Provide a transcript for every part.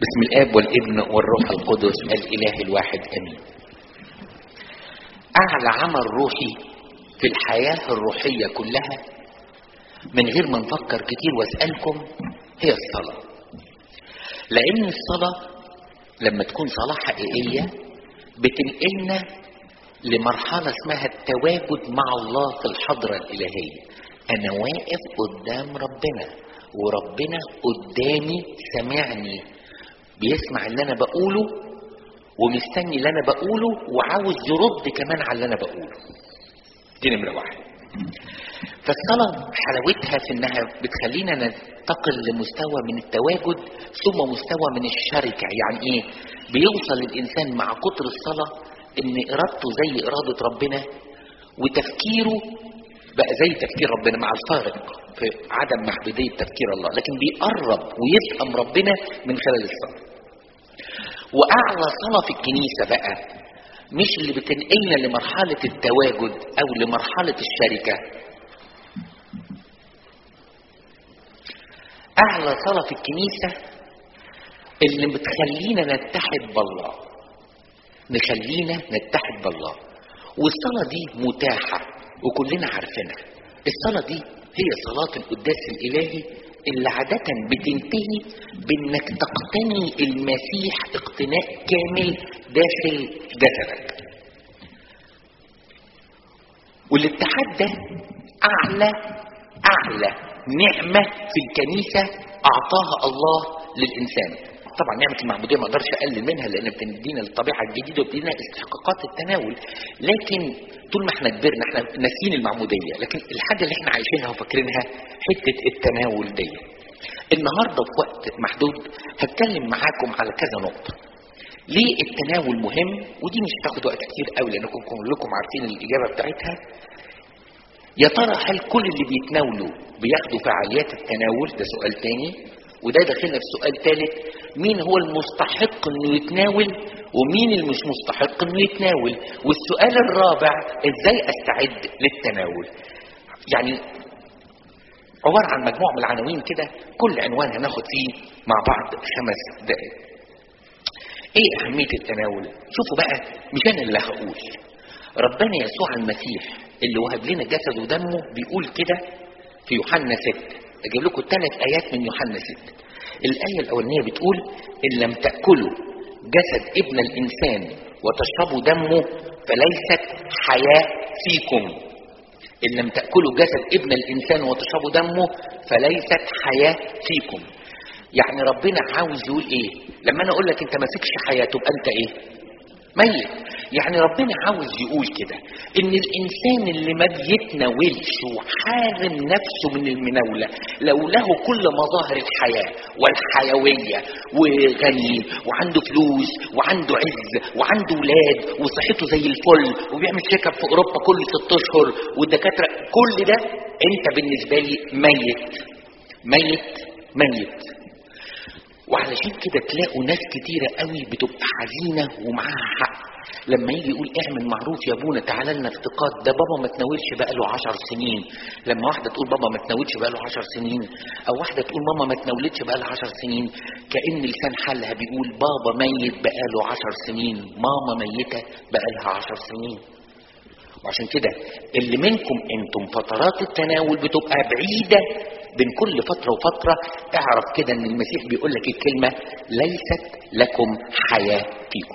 بسم الاب والابن والروح القدس الاله الواحد امين اعلى عمل روحي في الحياه الروحيه كلها من غير ما نفكر كتير واسالكم هي الصلاه لان الصلاه لما تكون صلاه حقيقيه بتنقلنا لمرحله اسمها التواجد مع الله في الحضره الالهيه انا واقف قدام ربنا وربنا قدامي سامعني بيسمع اللي انا بقوله ومستني اللي انا بقوله وعاوز يرد كمان على اللي انا بقوله دي نمرة واحد فالصلاة حلاوتها في انها بتخلينا ننتقل لمستوى من التواجد ثم مستوى من الشركة يعني ايه بيوصل الانسان مع كتر الصلاة ان ارادته زي ارادة ربنا وتفكيره بقى زي تفكير ربنا مع الفارق في عدم محدودية تفكير الله لكن بيقرب ويفهم ربنا من خلال الصلاة وأعلى صلاة في الكنيسة بقى مش اللي بتنقلنا لمرحلة التواجد أو لمرحلة الشركة أعلى صلاة في الكنيسة اللي بتخلينا نتحد بالله نخلينا نتحد بالله والصلاة دي متاحة وكلنا عارفينها الصلاة دي هي صلاة القداس الإلهي اللي عادة بتنتهي بانك تقتني المسيح اقتناء كامل داخل جسدك والاتحاد ده اعلى اعلى نعمة في الكنيسة اعطاها الله للانسان طبعا نعمة المعمودية ما اقدرش اقلل منها لان بتدينا الطبيعة الجديدة وبتدينا استحقاقات التناول لكن طول ما احنا كبرنا احنا ناسيين المعمودية لكن الحاجة اللي احنا عايشينها وفاكرينها حتة التناول دي النهاردة في وقت محدود هتكلم معاكم على كذا نقطة ليه التناول مهم ودي مش هتاخد وقت كتير قوي لانكم كلكم عارفين الاجابة بتاعتها يا ترى هل كل اللي بيتناولوا بياخدوا فعاليات التناول ده سؤال تاني وده داخلنا في سؤال ثالث مين هو المستحق انه يتناول ومين اللي مش مستحق انه يتناول والسؤال الرابع ازاي استعد للتناول يعني عبارة عن مجموعة من العناوين كده كل عنوان هناخد فيه مع بعض خمس دقائق ايه اهمية التناول شوفوا بقى مش انا اللي هقول ربنا يسوع المسيح اللي وهب لنا جسد ودمه بيقول كده في يوحنا 6 اجيب لكم ثلاث ايات من يوحنا 6 الايه الاولانيه بتقول ان لم تاكلوا جسد ابن الانسان وتشربوا دمه فليست حياه فيكم ان لم تاكلوا جسد ابن الانسان وتشربوا دمه فليست حياه فيكم يعني ربنا عاوز يقول ايه لما انا اقول لك انت ما فيكش حياه تبقى انت ايه ميت يعني ربنا عاوز يقول كده ان الانسان اللي ما بيتناولش وحارم نفسه من المناوله لو له كل مظاهر الحياه والحيويه وغني وعنده فلوس وعنده عز وعنده ولاد وصحته زي الفل وبيعمل تشيك في اوروبا كل ست اشهر والدكاتره كل ده انت بالنسبه لي ميت ميت ميت وعلشان كده تلاقوا ناس كتيرة قوي بتبقى حزينة ومعاها حق لما يجي يقول اعمل معروف يا ابونا تعالى لنا افتقاد ده بابا ما تناولش بقى له 10 سنين لما واحده تقول بابا ما تناولش بقى له 10 سنين او واحده تقول ماما ما تناولتش بقى لها 10 سنين كان لسان حالها بيقول بابا ميت بقى له 10 سنين ماما ميته بقى لها 10 سنين وعشان كده اللي منكم انتم فترات التناول بتبقى بعيده بين كل فترة وفترة اعرف كده ان المسيح بيقول لك الكلمة ليست لكم حياة فيكم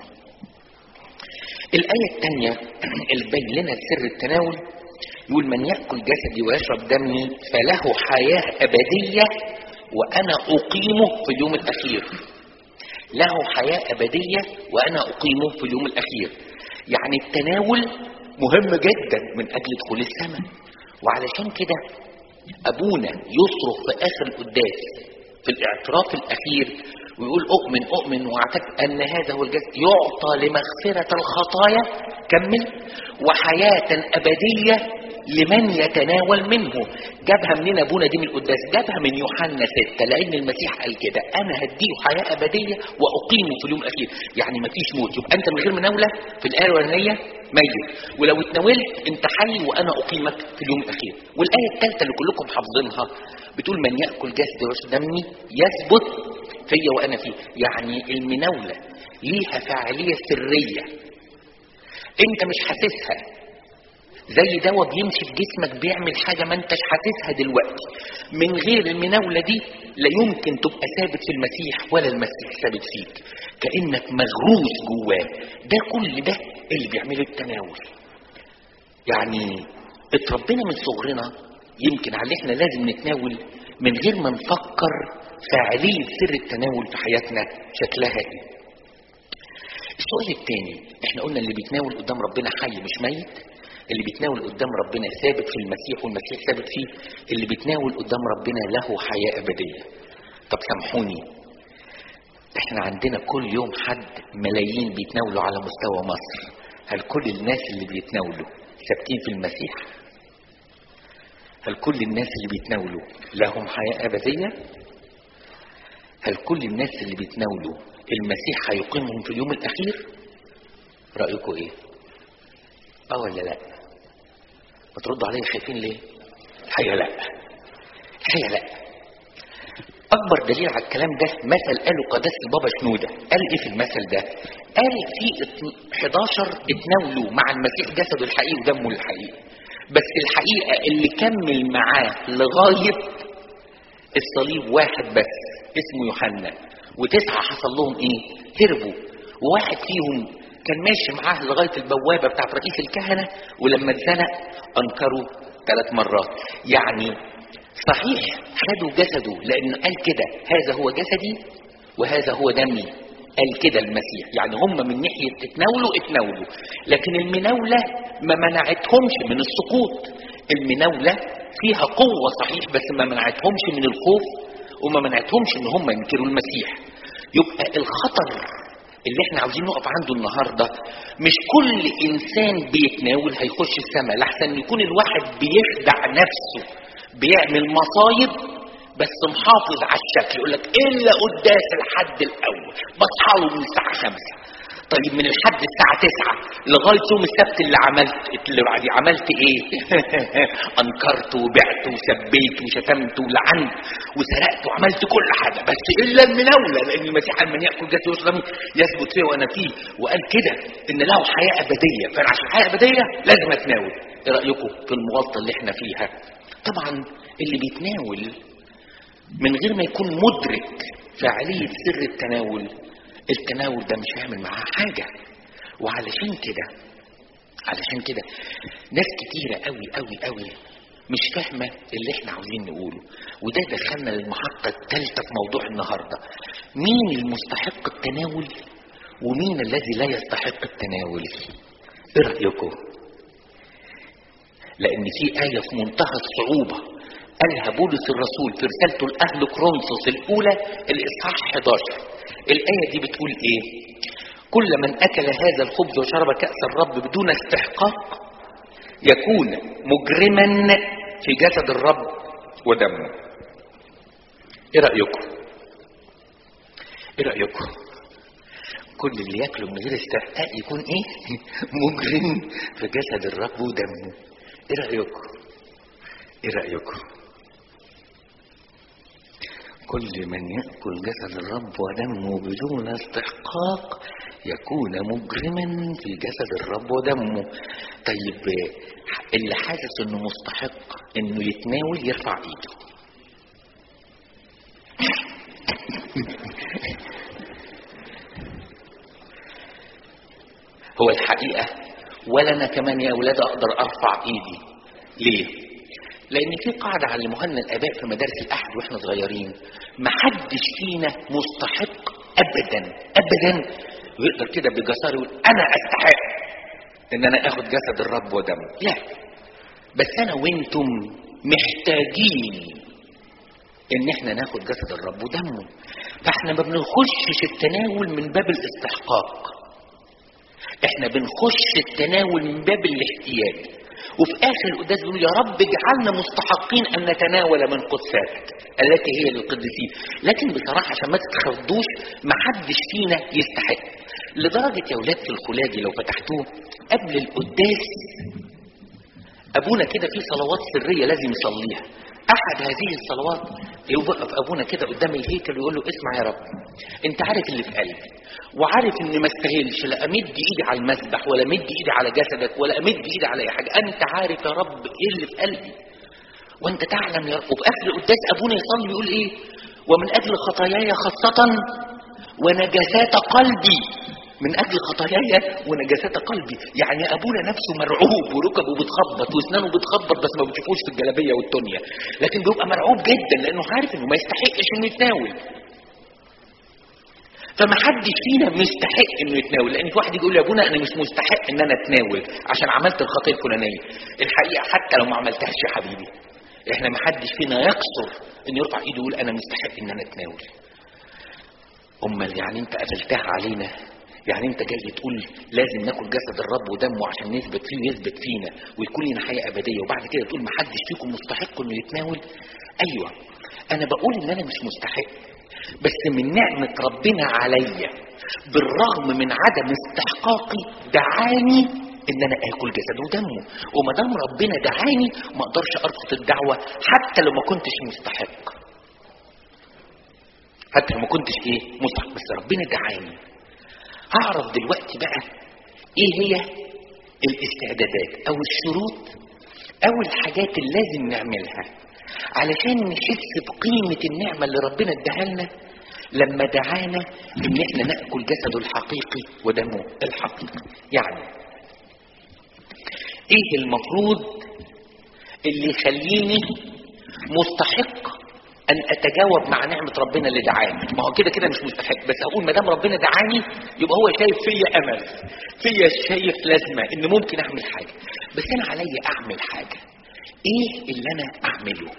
الآية الثانية اللي تبين لنا سر التناول يقول من يأكل جسدي ويشرب دمي فله حياة أبدية وأنا أقيمه في اليوم الأخير له حياة أبدية وأنا أقيمه في اليوم الأخير يعني التناول مهم جدا من أجل دخول السماء وعلشان كده أبونا يصرخ في آخر القداس في الاعتراف الأخير ويقول أؤمن أؤمن وأعتقد أن هذا هو الجسد يعطى لمغفرة الخطايا كمل وحياة أبدية لمن يتناول منه جابها منين ابونا دي من القداس جابها من يوحنا 6 لان المسيح قال كده انا هديه حياه ابديه واقيمه في اليوم الاخير يعني مفيش موت يبقى انت من غير مناوله في الايه الاولانيه ميت ولو اتناولت انت حي وانا اقيمك في اليوم الاخير والايه الثالثه اللي كلكم حافظينها بتقول من ياكل جسدي ويشرب دمي يثبت فيا وانا فيه يعني المناوله ليها فاعليه سريه انت مش حاسسها زي دواء بيمشي في جسمك بيعمل حاجه ما انتش حاسسها دلوقتي من غير المناوله دي لا يمكن تبقى ثابت في المسيح ولا المسيح ثابت فيك كانك مغروس جواه ده كل ده اللي بيعمله التناول يعني اتربينا من صغرنا يمكن على احنا لازم نتناول من غير ما نفكر فاعلية سر التناول في حياتنا شكلها ايه السؤال الثاني احنا قلنا اللي بيتناول قدام ربنا حي مش ميت اللي بيتناول قدام ربنا ثابت في المسيح والمسيح ثابت فيه اللي بيتناول قدام ربنا له حياة أبدية طب سامحوني احنا عندنا كل يوم حد ملايين بيتناولوا على مستوى مصر هل كل الناس اللي بيتناولوا ثابتين في المسيح هل كل الناس اللي بيتناولوا لهم حياة أبدية هل كل الناس اللي بيتناولوا المسيح هيقيمهم في اليوم الأخير رأيكم إيه اه ولا لا ما تردوا عليا خايفين ليه الحقيقه لا الحقيقه لا اكبر دليل على الكلام ده مثل قاله قداسه البابا شنوده قال ايه في المثل ده قال في 11 اتناولوا مع المسيح جسده الحقيقي ودمه الحقيقي بس الحقيقه اللي كمل معاه لغايه الصليب واحد بس اسمه يوحنا وتسعه حصل لهم ايه هربوا وواحد فيهم كان ماشي معاه لغايه البوابه بتاعت رئيس الكهنه ولما اتزنق انكروا ثلاث مرات يعني صحيح خدوا جسده لان قال كده هذا هو جسدي وهذا هو دمي قال كده المسيح يعني هم من ناحيه اتناولوا اتناولوا لكن المناوله ما منعتهمش من السقوط المناوله فيها قوه صحيح بس ما منعتهمش من الخوف وما منعتهمش ان هم ينكروا المسيح يبقى الخطر اللي احنا عاوزين نقف عنده النهارده مش كل انسان بيتناول هيخش السماء لحسن يكون الواحد بيخدع نفسه بيعمل مصايب بس محافظ على الشكل يقول لك الا قداس الحد الاول بصحى له من الساعه 5 طيب من الحد الساعة تسعة لغاية يوم السبت اللي عملت اللي بعدي عملت ايه؟ انكرت وبعت وسبيت وشتمت ولعنت وسرقت وعملت كل حاجة بس الا المناولة لان المسيح قال من ياكل جسد ويشرب يثبت فيه وانا فيه وقال كده ان له حياة ابدية فانا عشان حياة ابدية لازم اتناول ايه رأيكم في المغالطة اللي احنا فيها؟ طبعا اللي بيتناول من غير ما يكون مدرك فعالية سر التناول التناول ده مش هيعمل معاه حاجة وعلشان كده علشان كده ناس كتيرة قوي قوي قوي مش فاهمة اللي احنا عاوزين نقوله وده دخلنا للمحطة الثالثة في موضوع النهاردة مين المستحق التناول ومين الذي لا يستحق التناول ايه رأيكم لان في آية في منتهى الصعوبة قالها بولس الرسول في رسالته لأهل كرونسوس الأولى الإصحاح 11 الآية دي بتقول إيه؟ كل من أكل هذا الخبز وشرب كأس الرب بدون استحقاق يكون مجرما في جسد الرب ودمه. إيه رأيكم؟ إيه رأيكم؟ كل اللي ياكله من غير استحقاق يكون إيه؟ مجرم في جسد الرب ودمه. إيه رأيكم؟ إيه رأيكم؟ كل من يأكل جسد الرب ودمه بدون استحقاق يكون مجرما في جسد الرب ودمه طيب اللي حاسس انه مستحق انه يتناول يرفع ايده هو الحقيقة ولا أنا كمان يا أولاد أقدر أرفع إيدي ليه؟ لان في قاعده علموها لنا الاباء في مدارس الاحد واحنا صغيرين ما حدش فينا مستحق ابدا ابدا ويقدر كده بجسار يقول انا استحق ان انا اخد جسد الرب ودمه لا بس انا وانتم محتاجين ان احنا ناخد جسد الرب ودمه فاحنا ما بنخشش التناول من باب الاستحقاق احنا بنخش التناول من باب الاحتياج وفي اخر القداس بيقول يا رب اجعلنا مستحقين ان نتناول من قدساتك التي هي للقديسين لكن بصراحه عشان ما تتخضوش ما حدش فينا يستحق لدرجه يا اولاد في الخلاجي لو فتحتوه قبل القداس ابونا كده في صلوات سريه لازم يصليها احد هذه الصلوات يوقف ابونا كده قدام الهيكل ويقول له اسمع يا رب انت عارف اللي في قلبي وعارف اني ما استاهلش لا امد ايدي على المسبح ولا امد ايدي على جسدك ولا امد ايدي على اي حاجه انت عارف يا رب ايه اللي في قلبي وانت تعلم يا رب وفي اخر القداس ابونا يصلي يقول ايه ومن اجل خطاياي خاصه ونجاسات قلبي من اجل خطاياي ونجاسات قلبي يعني ابونا نفسه مرعوب وركبه بتخبط واسنانه بتخبط بس ما بتشوفوش في الجلابيه والتونيا لكن بيبقى مرعوب جدا لانه عارف انه ما يستحقش انه يتناول فما حدش فينا مستحق انه يتناول لان في واحد يقول يا ابونا انا مش مستحق ان انا اتناول عشان عملت الخطيه الفلانيه الحقيقه حتى لو ما عملتهاش يا حبيبي احنا ما حدش فينا يقصر انه يرفع ايده ويقول انا مستحق ان انا اتناول امال يعني انت قفلتها علينا يعني انت جاي تقول لازم ناكل جسد الرب ودمه عشان نثبت فيه ويثبت فينا ويكون لنا حياه ابديه وبعد كده تقول ما حدش فيكم مستحق انه يتناول ايوه انا بقول ان انا مش مستحق بس من نعمه ربنا عليا بالرغم من عدم استحقاقي دعاني ان انا اكل جسده ودمه وما دام ربنا دعاني ما اقدرش ارفض الدعوه حتى لو ما كنتش مستحق حتى لو ما كنتش ايه مستحق بس ربنا دعاني هعرف دلوقتي بقى ايه هي الاستعدادات او الشروط او الحاجات اللي لازم نعملها علشان نحس بقيمة النعمة اللي ربنا اداها لنا لما دعانا ان احنا ناكل جسده الحقيقي ودمه الحقيقي يعني ايه المفروض اللي يخليني مستحق ان اتجاوب مع نعمه ربنا اللي دعاني ما هو كده كده مش مستحق بس اقول ما دام ربنا دعاني يبقى هو شايف فيا امل فيا شايف لازمه ان ممكن اعمل حاجه بس انا عليا اعمل حاجه ايه اللي انا اعمله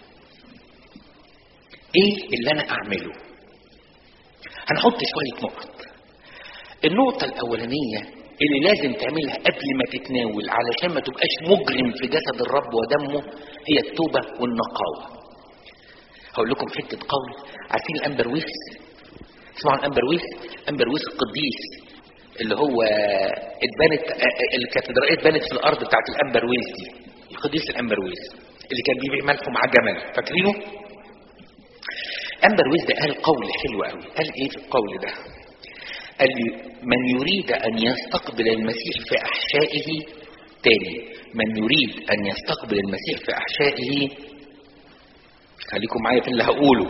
ايه اللي انا اعمله هنحط شويه نقط النقطه الاولانيه اللي لازم تعملها قبل ما تتناول علشان ما تبقاش مجرم في جسد الرب ودمه هي التوبه والنقاوه هقول لكم حته قول عارفين الامبرويس اسمعوا الامبرويس امبرويس القديس اللي هو اتبنت الكاتدرائيه اتبنت في الارض بتاعت الامبرويس دي القديس الامبرويس اللي كان بيبيع ملح مع جمل فاكرينه امبرويس ده قال قول حلو قوي قال ايه في القول ده قال لي من يريد ان يستقبل المسيح في احشائه تاني من يريد ان يستقبل المسيح في احشائه خليكم معايا في اللي هقوله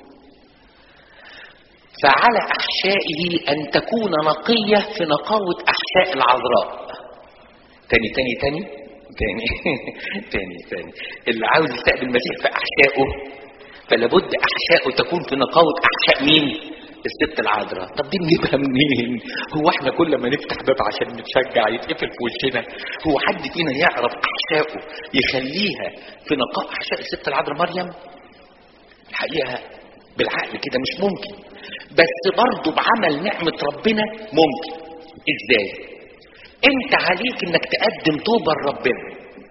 فعلى احشائه ان تكون نقيه في نقاوه احشاء العذراء تاني تاني تاني تاني تاني تاني اللي عاوز يستقبل المسيح في احشائه فلابد احشائه تكون في نقاوه احشاء مين الست العذراء طب دي نجيبها منين هو احنا كل ما نفتح باب عشان نتشجع يتقفل في وشنا هو حد فينا يعرف احشائه يخليها في نقاء احشاء الست العذراء مريم الحقيقه بالعقل كده مش ممكن بس برضه بعمل نعمه ربنا ممكن ازاي انت عليك انك تقدم توبه لربنا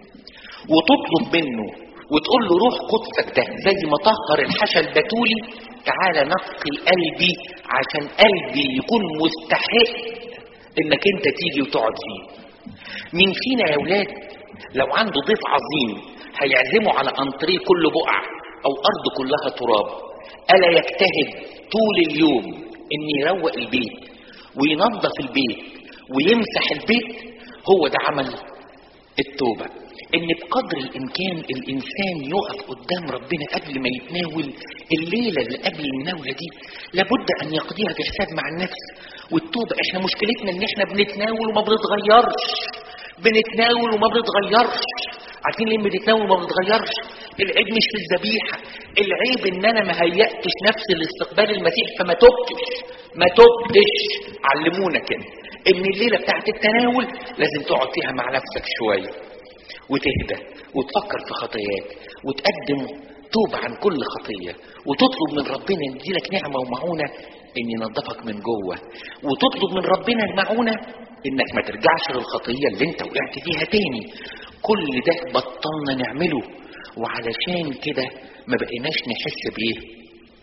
وتطلب منه وتقول له روح قدسك ده زي ما طهر الحشا البتولي تعالى نقي قلبي عشان قلبي يكون مستحق انك انت تيجي وتقعد فيه مين فينا يا ولاد لو عنده ضيف عظيم هيعزمه على انطريه كل بقع او ارض كلها تراب الا يجتهد طول اليوم ان يروق البيت وينظف البيت ويمسح البيت هو ده عمل التوبه ان بقدر الامكان الانسان يقف قدام ربنا قبل ما يتناول الليله اللي قبل المناوله دي لابد ان يقضيها في حساب مع النفس والتوبه احنا مشكلتنا ان احنا بنتناول وما بنتغيرش بنتناول وما بنتغيرش عارفين ليه بنتناول وما بنتغيرش العيب مش في الذبيحه العيب ان انا ما هيأتش نفسي لاستقبال المسيح فما تبتش ما تبتش علمونا كده ان الليله بتاعت التناول لازم تقعد فيها مع نفسك شويه وتهدى وتفكر في خطاياك وتقدم توبة عن كل خطية وتطلب من ربنا يديلك نعمة ومعونة ان ينظفك من جوه وتطلب من ربنا المعونة انك ما ترجعش للخطية اللي انت وقعت فيها تاني كل ده بطلنا نعمله وعلشان كده ما بقيناش نحس بايه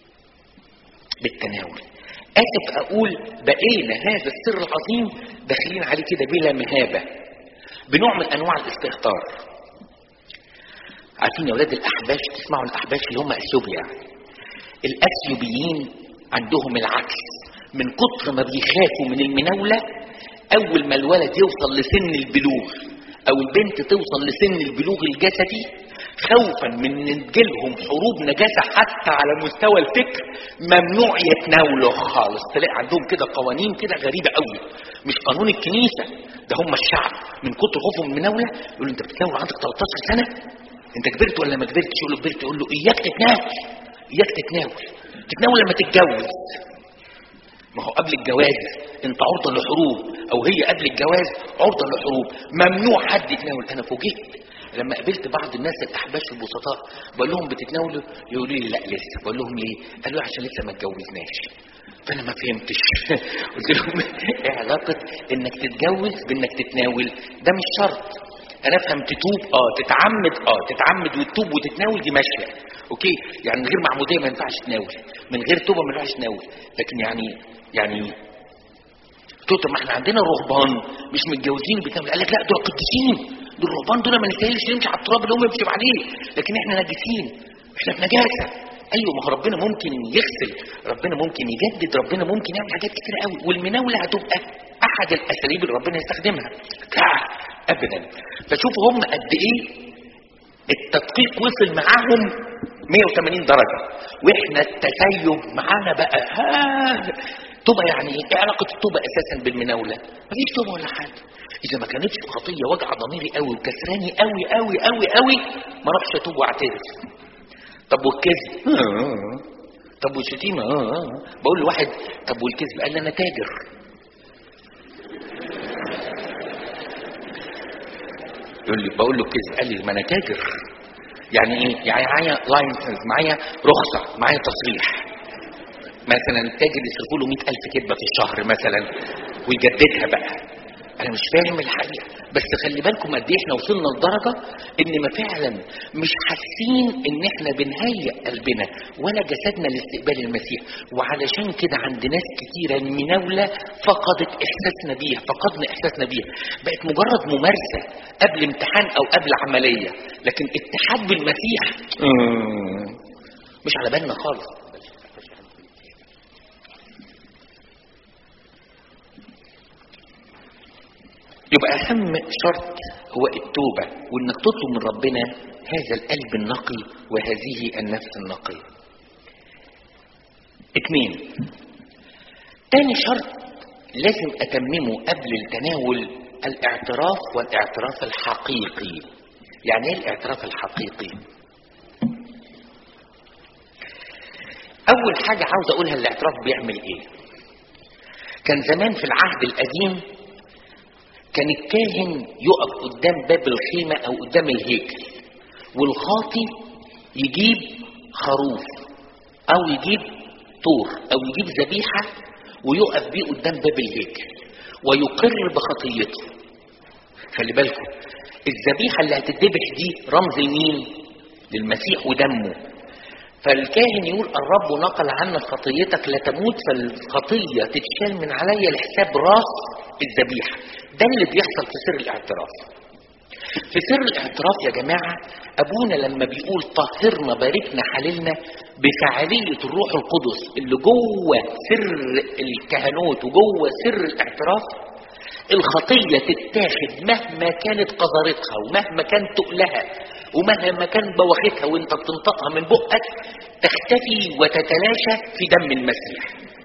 بالتناول اسف اقول بقينا هذا السر العظيم داخلين عليه كده بلا مهابه بنوع من انواع الاستهتار عارفين يا اولاد الاحباش تسمعوا الاحباش اللي هم اثيوبيا يعني الاثيوبيين عندهم العكس من كتر ما بيخافوا من المناوله اول ما الولد يوصل لسن البلوغ او البنت توصل لسن البلوغ الجسدي خوفا من ان تجيلهم حروب نجاسه حتى على مستوى الفكر ممنوع يتناولوا خالص تلاقي عندهم كده قوانين كده غريبه قوي مش قانون الكنيسه ده هم الشعب من كتر خوفهم من المناوله يقول له انت بتتناول عندك 13 سنه انت كبرت ولا ما كبرتش يقول له كبرت يقول له اياك تتناول اياك تتناول تتناول لما تتجوز ما هو قبل الجواز انت عرضه لحروب او هي قبل الجواز عرضه لحروب ممنوع حد يتناول انا فوجئت لما قابلت بعض الناس الاحباش البسطاء بقول لهم بتتناولوا يقولوا لي لا لسه بقول لهم ليه قالوا عشان لسه ما اتجوزناش فانا ما فهمتش قلت لهم ايه علاقه انك تتجوز بانك تتناول ده مش شرط انا افهم تتوب اه تتعمد اه تتعمد وتتوب وتتناول دي ماشيه اوكي يعني من غير معموديه ما ينفعش تناول من غير توبه ما ينفعش تناول لكن يعني يعني قلت ما احنا عندنا رهبان مش متجوزين بتعمل قال لك لا دول قديسين دول الرهبان دول ما نستاهلش نمشي على التراب اللي هم بيمشوا عليه لكن احنا نجسين احنا في نجاسه ايوه ما هو ربنا ممكن يغسل ربنا ممكن يجدد ربنا ممكن يعمل حاجات كتير قوي والمناوله هتبقى احد الاساليب اللي ربنا يستخدمها لا ابدا فشوفوا هم قد ايه التدقيق وصل معاهم 180 درجة واحنا التسيب معانا بقى ها توبة يعني ايه إيه علاقة التوبة اساسا بالمناولة مفيش توبة ولا حاجة اذا ما كانتش خطية وجع ضميري قوي وكسراني قوي قوي قوي قوي ما اروحش اتوب واعترف طب والكذب طب والشتيمة بقول لواحد طب والكذب قال لي انا تاجر يقول لي بقول له كذب قال لي ما انا تاجر يعني ايه يعني معايا لايسنس معايا رخصه معايا تصريح مثلا التاجر يصرفوا له 100000 كذبه في الشهر مثلا ويجددها بقى انا مش فاهم الحقيقه بس خلي بالكم قد ايه احنا وصلنا لدرجه ان ما فعلا مش حاسين ان احنا بنهيئ قلبنا ولا جسدنا لاستقبال المسيح وعلشان كده عند ناس كتيره المناوله فقدت احساسنا بيها فقدنا احساسنا بيها بقت مجرد ممارسه قبل امتحان او قبل عمليه لكن اتحاد بالمسيح مش على بالنا خالص يبقى أهم شرط هو التوبة وإنك تطلب من ربنا هذا القلب النقي وهذه النفس النقية. اتنين تاني شرط لازم أتممه قبل التناول الاعتراف والاعتراف الحقيقي. يعني إيه الاعتراف الحقيقي؟ أول حاجة عاوز أقولها الاعتراف بيعمل إيه؟ كان زمان في العهد القديم كان الكاهن يقف قدام باب الخيمة أو قدام الهيكل والخاطي يجيب خروف أو يجيب طور أو يجيب ذبيحة ويقف بيه قدام باب الهيكل ويقر بخطيته خلي بالكم الذبيحة اللي هتتذبح دي رمز لمين؟ للمسيح ودمه فالكاهن يقول الرب نقل عنا خطيتك لا تموت فالخطية تتشال من عليا لحساب راس الذبيحة ده اللي بيحصل في سر الاعتراف في سر الاعتراف يا جماعة أبونا لما بيقول طهرنا باركنا حللنا بفعالية الروح القدس اللي جوه سر الكهنوت وجوه سر الاعتراف الخطية تتاخد مهما كانت قذرتها ومهما كان تقلها ومهما كان بوختها وانت بتنطقها من بقك تختفي وتتلاشى في دم المسيح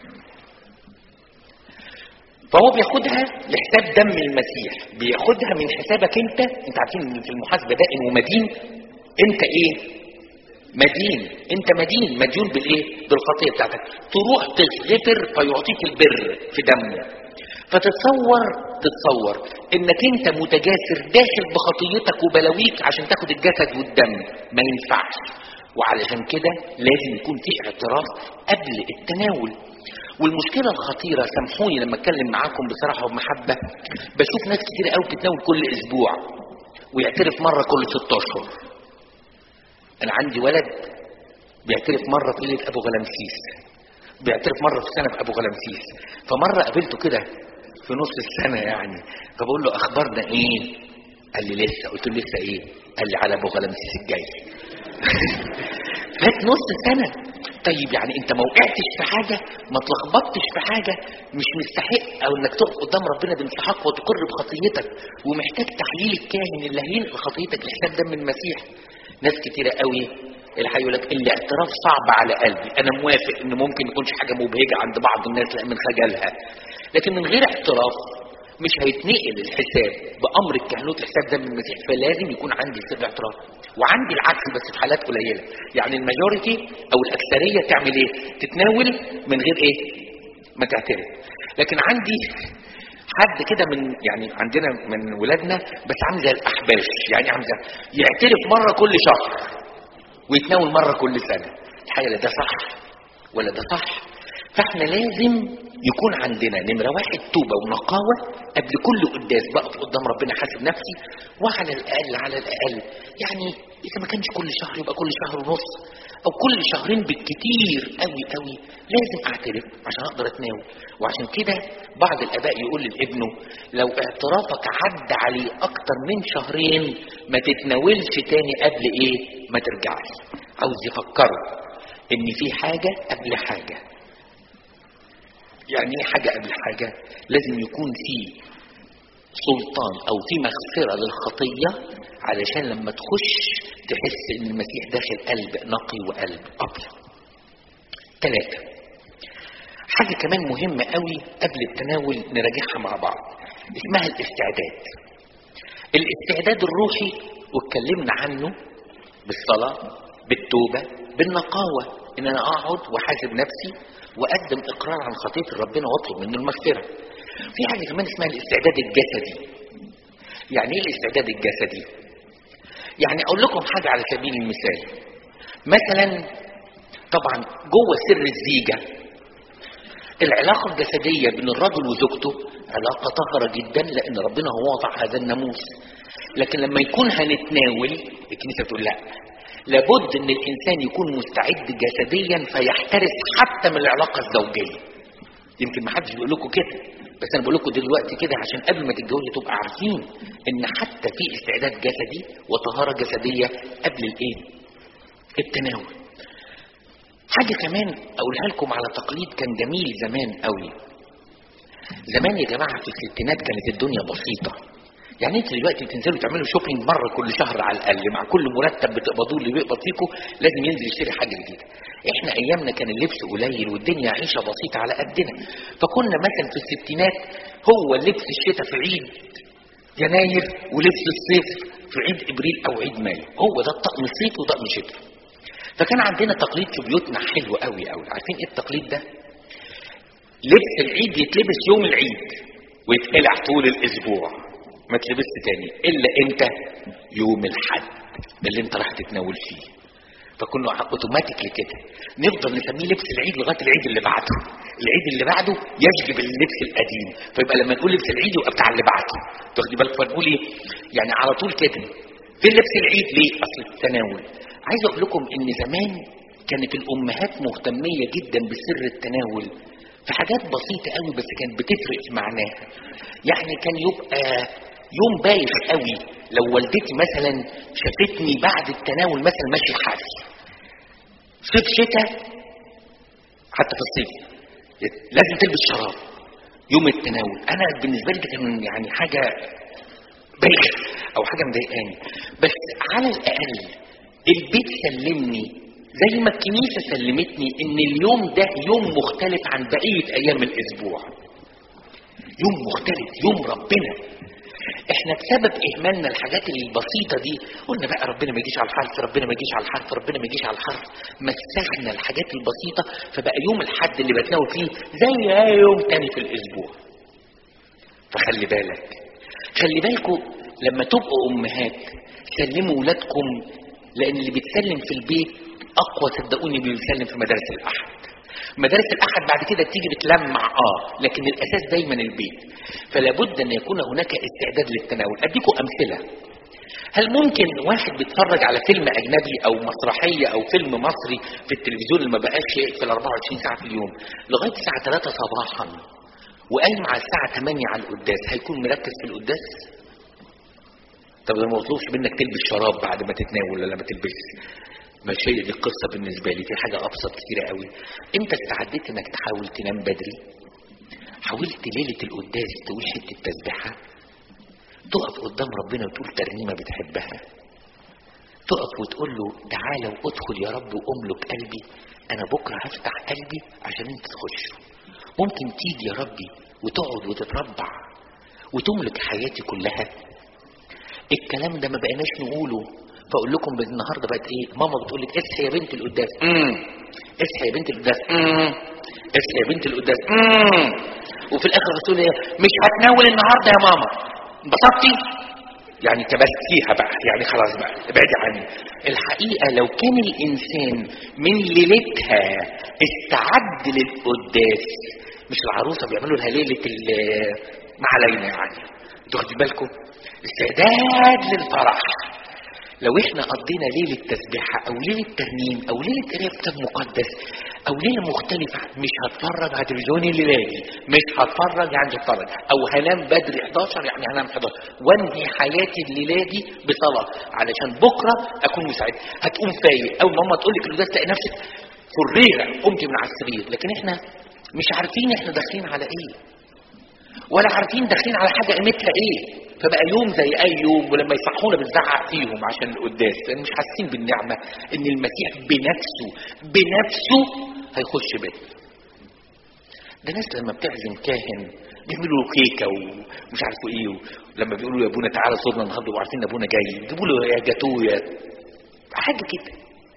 فهو بياخدها لحساب دم المسيح بياخدها من حسابك انت انت عارفين ان في المحاسبه دائن ومدين انت ايه مدين انت مدين مديون بالايه بالخطيه بتاعتك تروح تغفر فيعطيك البر في دمه فتتصور تتصور انك انت متجاسر داخل بخطيتك وبلاويك عشان تاخد الجسد والدم ما ينفعش وعلشان كده لازم يكون في اعتراف قبل التناول والمشكلة الخطيرة سامحوني لما اتكلم معاكم بصراحة وبمحبة بشوف ناس كتير قوي بتتناول كل اسبوع ويعترف مرة كل ست اشهر انا عندي ولد بيعترف مرة في ليلة ابو غلامسيس بيعترف مرة في السنة في ابو غلامسيس فمرة قابلته كده في نص السنة يعني فبقول له اخبارنا ايه قال لي لسه قلت له لسه ايه قال لي على ابو غلامسيس الجاي فات نص سنه طيب يعني انت ما وقعتش في حاجه ما اتلخبطتش في حاجه مش مستحق او انك تقف قدام ربنا بانسحاق وتقر بخطيتك ومحتاج تحليل الكاهن اللي هينقل خطيتك لحساب دم المسيح ناس كتيره قوي اللي هيقول لك الاعتراف صعب على قلبي انا موافق ان ممكن يكونش حاجه مبهجه عند بعض الناس لأ من خجلها لكن من غير اعتراف مش هيتنقل الحساب بامر الكهنوت لحساب دم المسيح فلازم يكون عندي سر اعتراف وعندي العكس بس في حالات قليله يعني الماجوريتي او الاكثريه تعمل ايه تتناول من غير ايه ما تعترف لكن عندي حد كده من يعني عندنا من ولادنا بس عامل زي الاحباش يعني عامل زي يعترف مره كل شهر ويتناول مره كل سنه الحقيقه لا ده صح ولا ده صح فاحنا لازم يكون عندنا نمرة واحد توبة ونقاوة قبل كل قداس بقف قدام ربنا حاسب نفسي وعلى الأقل على الأقل يعني إذا ما كانش كل شهر يبقى كل شهر ونص أو كل شهرين بالكتير قوي قوي لازم أعترف عشان أقدر أتناول وعشان كده بعض الآباء يقول لابنه لو اعترافك عدى عليه أكتر من شهرين ما تتناولش تاني قبل إيه ما ترجعش عاوز يفكره إن في حاجة قبل حاجة يعني ايه حاجة قبل حاجة لازم يكون في سلطان او في مغفرة للخطية علشان لما تخش تحس ان المسيح داخل قلب نقي وقلب ابيض ثلاثة حاجة كمان مهمة قوي قبل التناول نراجعها مع بعض اسمها الاستعداد الاستعداد الروحي واتكلمنا عنه بالصلاة بالتوبة بالنقاوة ان انا اقعد واحاسب نفسي واقدم اقرار عن خطيه ربنا واطلب منه المغفره. في حاجه كمان اسمها الاستعداد الجسدي. يعني ايه الاستعداد الجسدي؟ يعني اقول لكم حاجه على سبيل المثال. مثلا طبعا جوه سر الزيجه العلاقه الجسديه بين الرجل وزوجته علاقه طاهره جدا لان ربنا هو وضع هذا الناموس. لكن لما يكون هنتناول الكنيسه تقول لا لابد ان الانسان يكون مستعد جسديا فيحترس حتى من العلاقه الزوجيه يمكن ما حدش بيقول لكم كده بس انا بقول لكم دلوقتي كده عشان قبل ما تتجوزوا تبقى عارفين ان حتى في استعداد جسدي وطهاره جسديه قبل الايه التناول حاجه كمان اقولها لكم على تقليد كان جميل زمان قوي زمان يا جماعه في الستينات كانت الدنيا بسيطه يعني انت دلوقتي بتنزلوا تعملوا شوبينج مره كل شهر على الاقل مع كل مرتب بتقبضوه اللي بيقبض فيكم لازم ينزل يشتري حاجه جديده. احنا ايامنا كان اللبس قليل والدنيا عيشه بسيطه على قدنا فكنا مثلا في الستينات هو لبس الشتاء في عيد يناير ولبس الصيف في عيد ابريل او عيد مايو هو ده الطقم الصيف وطقم شتاء. فكان عندنا تقليد في بيوتنا حلو قوي قوي عارفين ايه التقليد ده؟ لبس العيد يتلبس يوم العيد ويتقلع طول الاسبوع ما تلبسش تاني الا امتى يوم الحد اللي انت راح تتناول فيه فكنا اوتوماتيكلي كده نفضل نسميه لبس العيد لغايه العيد اللي بعده العيد اللي بعده يجلب اللبس القديم فيبقى لما نقول لبس العيد يبقى بتاع اللي بعده تاخدي بالك فنقول ايه يعني على طول كده فين لبس العيد ليه اصل التناول عايز اقول لكم ان زمان كانت الامهات مهتميه جدا بسر التناول في حاجات بسيطه قوي بس كانت بتفرق في معناها يعني كان يبقى يوم بايخ قوي لو والدتي مثلا شافتني بعد التناول مثلا ماشي حافي صيف شتاء حتى في الصيف لازم تلبس شراب يوم التناول انا بالنسبه لي ده كان يعني حاجه بايخ او حاجه مضايقاني بس على الاقل البيت سلمني زي ما الكنيسه سلمتني ان اليوم ده يوم مختلف عن بقيه ايام الاسبوع يوم مختلف يوم ربنا احنا بسبب اهمالنا الحاجات البسيطه دي قلنا بقى ربنا ما يجيش على الحرف ربنا ما يجيش على الحرف ربنا ما يجيش على الحرف مسخنا الحاجات البسيطه فبقى يوم الحد اللي بتناول فيه زي اي يوم تاني في الاسبوع فخلي بالك خلي بالكم لما تبقوا امهات سلموا ولادكم لان اللي بيتسلم في البيت اقوى صدقوني اللي بيتسلم في مدارس الاحد مدارس الاحد بعد كده بتيجي بتلمع اه لكن الاساس دايما البيت فلا بد ان يكون هناك استعداد للتناول اديكم امثله هل ممكن واحد بيتفرج على فيلم اجنبي او مسرحيه او فيلم مصري في التلفزيون اللي ما بقاش يقفل 24 ساعه في اليوم لغايه الساعه 3 صباحا وقايم على الساعه 8 على القداس هيكون مركز في القداس طب انا ما بطلبش منك تلبس شراب بعد ما تتناول ولا ما تلبسش مش هي دي القصه بالنسبه لي في حاجه ابسط كتيره قوي انت استعديت انك تحاول تنام بدري حاولت ليله القداس تقول حته تسبيحه تقف قدام ربنا وتقول ترنيمه بتحبها تقف وتقول له تعالى وادخل يا رب واملك قلبي انا بكره هفتح قلبي عشان انت تخش ممكن تيجي يا ربي وتقعد وتتربع وتملك حياتي كلها الكلام ده ما بقيناش نقوله فاقول لكم النهارده بقت ايه ماما بتقول لك اصحي يا بنت القداس امم اصحي يا بنت القداس امم اصحي يا بنت القداس امم وفي الاخر بتقول ايه مش هتناول النهارده يا ماما انبسطتي يعني كبستيها بقى يعني خلاص بقى ابعدي عني الحقيقه لو كان الانسان من ليلتها استعد للقداس مش العروسه بيعملوا لها ليله ال- ما علينا يعني انتوا واخدين بالكم استعداد للفرح لو احنا قضينا ليلة تسبيحة او ليلة ترنيم او ليلة قراية كتاب مقدس او ليلة مختلفة مش هتفرج على تلفزيون الليلة دي مش هتفرج يعني مش هتفرج او هنام بدري 11 يعني هنام 11 وانهي حياتي الليلة دي بصلاة علشان بكرة اكون مساعد هتقوم فايق اول ماما تقول لك القداس تلاقي نفسك فريرة قمت من على السرير لكن احنا مش عارفين احنا داخلين على ايه ولا عارفين داخلين على حاجه قيمتها ايه فبقى يوم زي اي يوم ولما يصحونا بنزعق فيهم عشان القداس لان مش حاسين بالنعمه ان المسيح بنفسه بنفسه هيخش بيت ده ناس لما بتعزم كاهن بيعملوا له كيكه ومش عارفوا ايه ولما بيقولوا له يا ابونا تعالى زورنا النهارده وعارفين ان ابونا جاي يجيبوا له يا جاتوه يا حاجه كده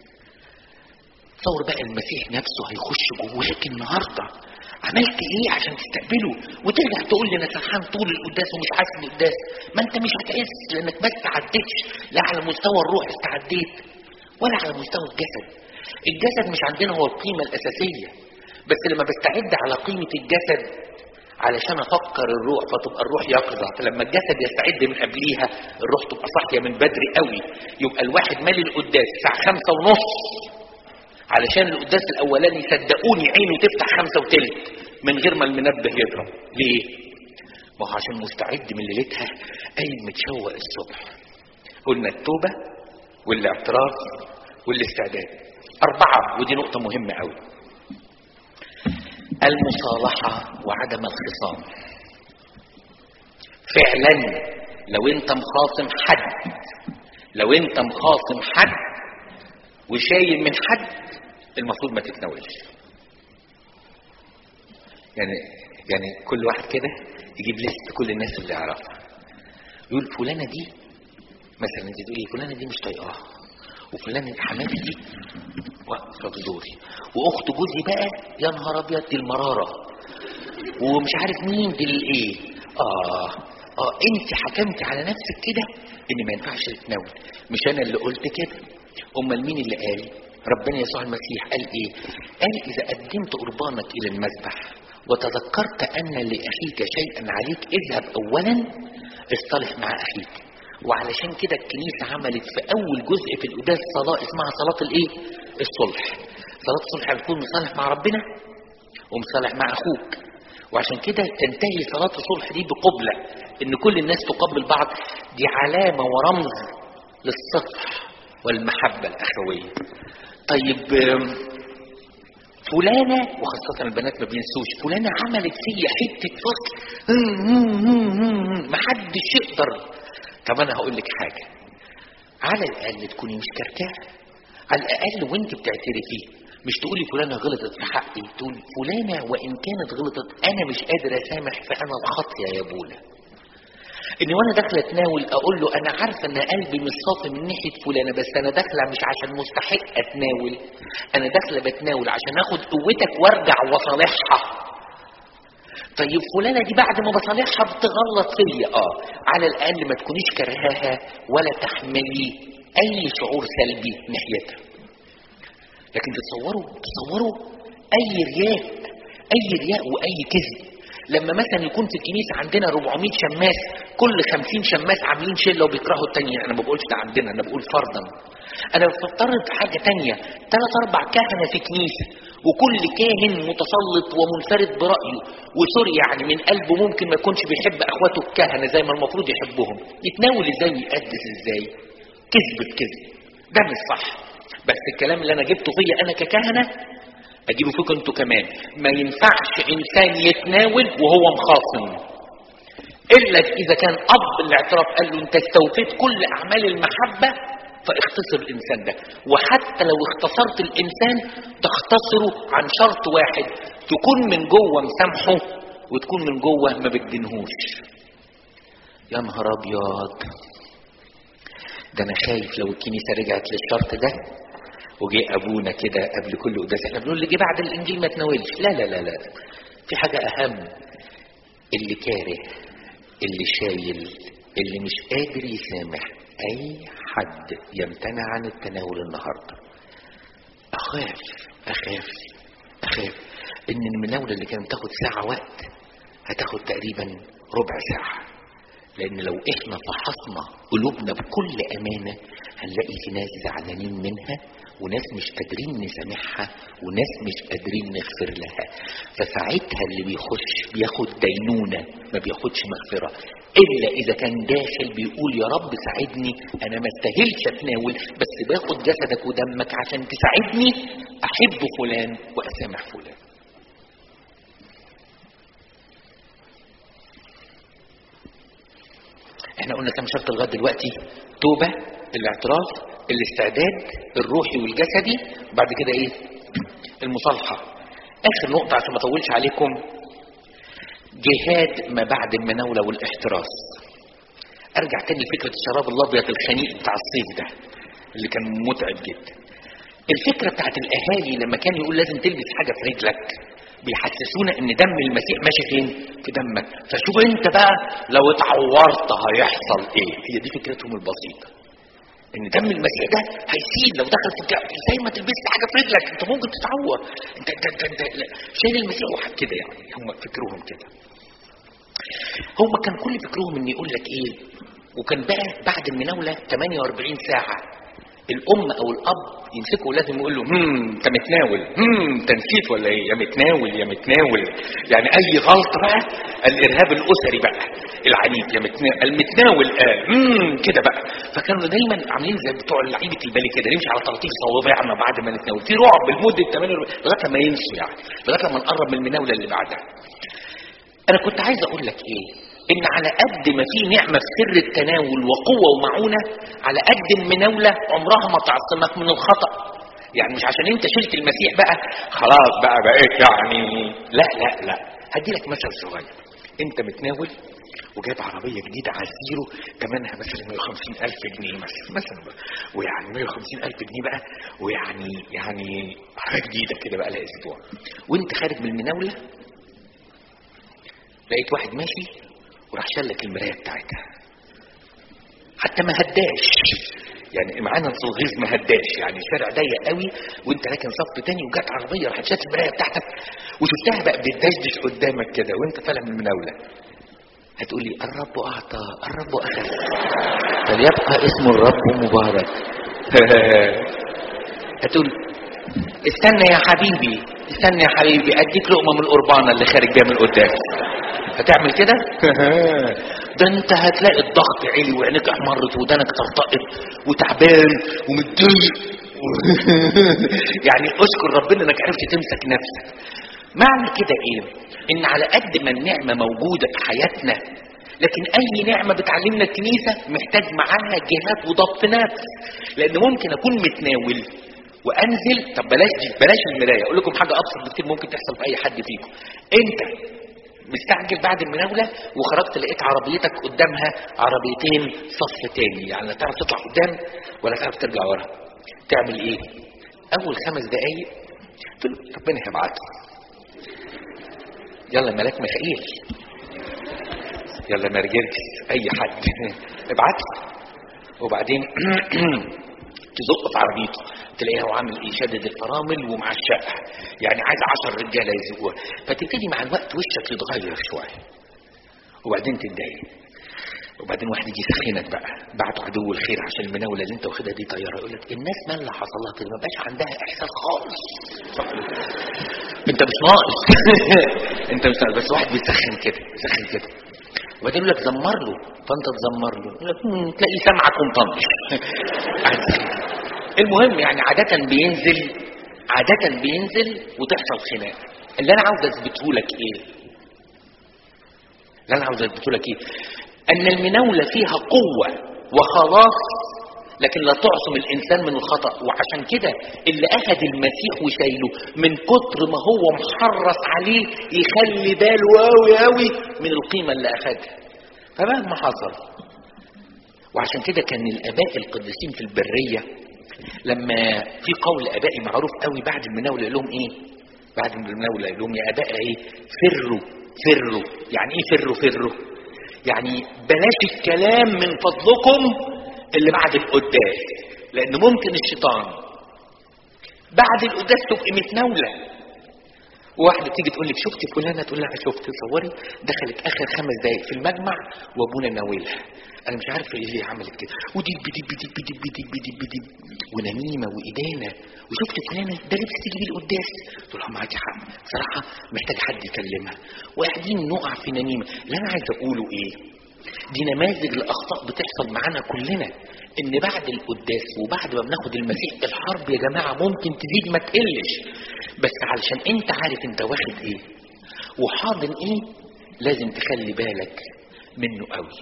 تصور بقى المسيح نفسه هيخش جواك النهارده عملت ايه عشان تستقبله وترجع تقول لي انا سرحان طول القداس ومش حاسس بالقداس ما انت مش هتحس لانك ما استعدتش لا على مستوى الروح استعديت ولا على مستوى الجسد الجسد مش عندنا هو القيمه الاساسيه بس لما بستعد على قيمه الجسد علشان افكر الروح فتبقى الروح يقظه فلما الجسد يستعد من قبليها الروح تبقى صاحيه من بدري قوي يبقى الواحد مالي القداس الساعه خمسة ونص علشان القداس الاولاني صدقوني عينه تفتح خمسة وتلت من غير ما المنبه يضرب ليه ما هو عشان مستعد من ليلتها قايم متشوق الصبح قلنا التوبه والاعتراف والاستعداد اربعه ودي نقطه مهمه قوي المصالحه وعدم الخصام فعلا لو انت مخاصم حد لو انت مخاصم حد وشايل من حد المفروض ما تتناولش يعني يعني كل واحد كده يجيب لست كل الناس اللي يعرفها يقول فلانه دي مثلا انت تقولي فلانه دي مش طايقاها وفلانه حماتي دي واقفه في زوري واخت جوزي بقى يا نهار ابيض دي المراره ومش عارف مين دي الايه اه اه انت حكمتي على نفسك كده ان ما ينفعش تتناول مش انا اللي قلت كده امال مين اللي قال ربنا يسوع المسيح قال ايه قال اذا قدمت قربانك الى المذبح وتذكرت ان لاخيك شيئا عليك اذهب اولا اصطلح مع اخيك وعلشان كده الكنيسه عملت في اول جزء في القداس صلاه اسمها صلاه الايه الصلح صلاه الصلح هتكون مصالح مع ربنا ومصالح مع اخوك وعشان كده تنتهي صلاة الصلح دي بقبلة إن كل الناس تقبل بعض دي علامة ورمز للصفح والمحبة الأخوية طيب آم، فلانة وخاصة البنات ما بينسوش فلانة عملت فيا حتة فصل محدش يقدر طب أنا هقول لك حاجة على الأقل تكوني مش كركاه على الأقل وأنت بتعترفي مش تقولي فلانة غلطت في حقي تقول فلانة وإن كانت غلطت أنا مش قادر أسامح فأنا الخطية يا بولا إن وأنا داخلة أتناول أقول له أنا عارفة إن قلبي مش صافي من ناحية فلانة بس أنا داخلة مش عشان مستحق أتناول أنا داخلة بتناول عشان آخد قوتك وأرجع وأصالحها طيب فلانة دي بعد ما بصالحها بتغلط فيا اه على الأقل ما تكونيش كرهاها ولا تحملي أي شعور سلبي ناحيتها لكن تصوروا تصوروا اي رياء اي رياء واي كذب لما مثلا يكون في الكنيسه عندنا 400 شماس كل 50 شماس عاملين شله وبيكرهوا التانية انا ما بقولش ده عندنا انا بقول فرضا انا بفترض حاجه تانية ثلاث اربع كهنه في كنيسه وكل كاهن متسلط ومنفرد برأيه وسوري يعني من قلبه ممكن ما يكونش بيحب اخواته الكهنة زي ما المفروض يحبهم يتناول ازاي ويقدس ازاي كذب بكذب ده مش صح بس الكلام اللي انا جبته فيا انا ككهنة اجيبه فيكم انتوا كمان ما ينفعش انسان يتناول وهو مخاصم الا اذا كان اب الاعتراف قال له انت استوفيت كل اعمال المحبه فاختصر الانسان ده وحتى لو اختصرت الانسان تختصره عن شرط واحد تكون من جوه مسامحه وتكون من جوه ما بتدينهوش يا نهار ابيض ده انا خايف لو الكنيسه رجعت للشرط ده وجي ابونا كده قبل كل قداس احنا بنقول اللي جه بعد الانجيل ما تناولش لا لا لا لا في حاجه اهم اللي كاره اللي شايل اللي مش قادر يسامح اي حد يمتنع عن التناول النهارده اخاف اخاف اخاف ان المناولة اللي كانت تاخد ساعة وقت هتاخد تقريبا ربع ساعة لان لو احنا فحصنا قلوبنا بكل امانة هنلاقي في ناس زعلانين منها وناس مش قادرين نسامحها وناس مش قادرين نغفر لها فساعتها اللي بيخش بياخد دينونة ما بياخدش مغفرة الا اذا كان داخل بيقول يا رب ساعدني انا ما استاهلش اتناول بس باخد جسدك ودمك عشان تساعدني احب فلان واسامح فلان احنا قلنا كم شرط لغايه دلوقتي توبه الاعتراف الاستعداد الروحي والجسدي بعد كده ايه المصالحه اخر نقطه عشان ما اطولش عليكم جهاد ما بعد المناوله والاحتراس ارجع تاني لفكره الشراب الابيض الخنيق بتاع الصيف ده اللي كان متعب جدا الفكره بتاعت الاهالي لما كان يقول لازم تلبس حاجه في رجلك بيحسسونا ان دم المسيح ماشي فين في دمك فشوف انت بقى لو اتعورت هيحصل ايه هي دي فكرتهم البسيطه ان دم المسيح ده هيسيل لو دخل في الجسد زي ما تلبست حاجه في رجلك انت ممكن تتعور انت انت انت, انت لا. شايل المسيح وحد كده يعني هم فكرهم كده هم كان كل فكرهم ان يقول لك ايه وكان بقى بعد المناوله 48 ساعه الام او الاب يمسكوا لازم يقول له هم انت متناول هم انت نسيت ولا ايه يا متناول يا متناول يعني اي غلطه بقى الارهاب الاسري بقى العنيف يا متناول المتناول قال هم كده بقى فكانوا دايما عاملين زي بتوع لعيبه البالي كده نمشي على تلطيف صوابعنا بعد ما نتناول في رعب لمده 48 لغايه ما ينسوا يعني لغايه ما نقرب من المناوله اللي بعدها انا كنت عايز اقول لك ايه ان على قد ما في نعمه في سر التناول وقوه ومعونه على قد المناوله عمرها ما تعصمك من الخطا يعني مش عشان انت شلت المسيح بقى خلاص بقى بقيت يعني لا لا لا هدي لك مثل صغير انت متناول وجايب عربيه جديده على الزيرو ثمنها مثلا 150 الف جنيه مثلا مثلا بقى. ويعني 150 الف جنيه بقى ويعني يعني حاجه جديده كده بقى لها اسبوع وانت خارج من المناوله لقيت واحد ماشي وراح شلك المرايه بتاعتها حتى ما هداش يعني معانا الغيظ ما هداش يعني الشارع ضيق قوي وانت راكن صف تاني وجات عربيه راحت شالت المرايه بتاعتك وشفتها بقى بتدشدش قدامك كده وانت طالع من المناوله هتقولي الرب اعطى الرب اخذ فليبقى اسم الرب مبارك هتقول استنى يا حبيبي استنى يا حبيبي اديك لقمه من القربانه اللي خارج بيها من القداس هتعمل كده ده انت هتلاقي الضغط عالي وعينيك احمرت ودانك ترتقط وتعبان ومتضايق يعني اشكر ربنا انك عرفت تمسك نفسك معنى كده ايه ان على قد ما النعمه موجوده في حياتنا لكن اي نعمه بتعلمنا الكنيسه محتاج معاها جهاد وضبط نفس لان ممكن اكون متناول وانزل طب بلاش دي بلاش المرايه اقول لكم حاجه ابسط بكتير ممكن تحصل في اي حد فيكم انت مستعجل بعد المناولة وخرجت لقيت عربيتك قدامها عربيتين صف تاني يعني لا تعرف تطلع قدام ولا تعرف ترجع ورا تعمل ايه اول خمس دقايق تقول ربنا هيبعته يلا ملاك ميخائيل يلا مرجركس اي حد ابعت وبعدين تزق في عربيته تلاقيه هو عامل ايه شدد الفرامل ومع الشقه يعني عايز عشر رجاله يزقوها فتبتدي مع الوقت وشك يتغير شويه وبعدين تتضايق وبعدين واحد يجي يسخنك بقى بعتوا عدو الخير عشان المناوله اللي انت واخدها دي طياره يقول لك الناس ما اللي حصل لها كده ما بقاش عندها احساس خالص انت مش ناقص انت مش ناقص بس واحد بيسخن كده بيسخن كده وبعدين يقول لك زمر له فانت تزمر له يقول لك "مم، تلاقيه سمعك ومطنش قاعد يسخن. المهم يعني عاده بينزل عاده بينزل وتحصل خناقه اللي انا عاوز اثبته لك ايه اللي انا عاوز اثبته لك ايه ان المناوله فيها قوه وخلاص لكن لا تعصم الانسان من الخطا وعشان كده اللي اخذ المسيح وشايله من كتر ما هو محرص عليه يخلي باله قوي قوي من القيمه اللي اخذها فمهما حصل وعشان كده كان الاباء القديسين في البريه لما في قول ابائي معروف قوي بعد المناوله يقول لهم ايه بعد المناوله يقول لهم يا اباء ايه فروا فروا يعني ايه فروا فروا يعني بلاش الكلام من فضلكم اللي بعد القداس لان ممكن الشيطان بعد القداس تبقي متناوله واحده تيجي تقول لك شفتي فلانه تقول لها شفت تصوري دخلت اخر خمس دقائق في المجمع وابونا ناولها انا مش عارفه ايه اللي عملت كده ودي بدي بدي بدي بدي بدي بدي ونميمه وايدينا وشفت فلانه ده لبس تيجي بيه القداس تقول لها معاكي حق بصراحه محتاج حد يكلمها وقاعدين نقع في نميمه اللي انا عايز اقوله ايه دي نماذج لاخطاء بتحصل معانا كلنا ان بعد القداس وبعد ما بناخد المسيح الحرب يا جماعه ممكن تزيد ما تقلش بس علشان انت عارف انت واخد ايه وحاضن ايه لازم تخلي بالك منه قوي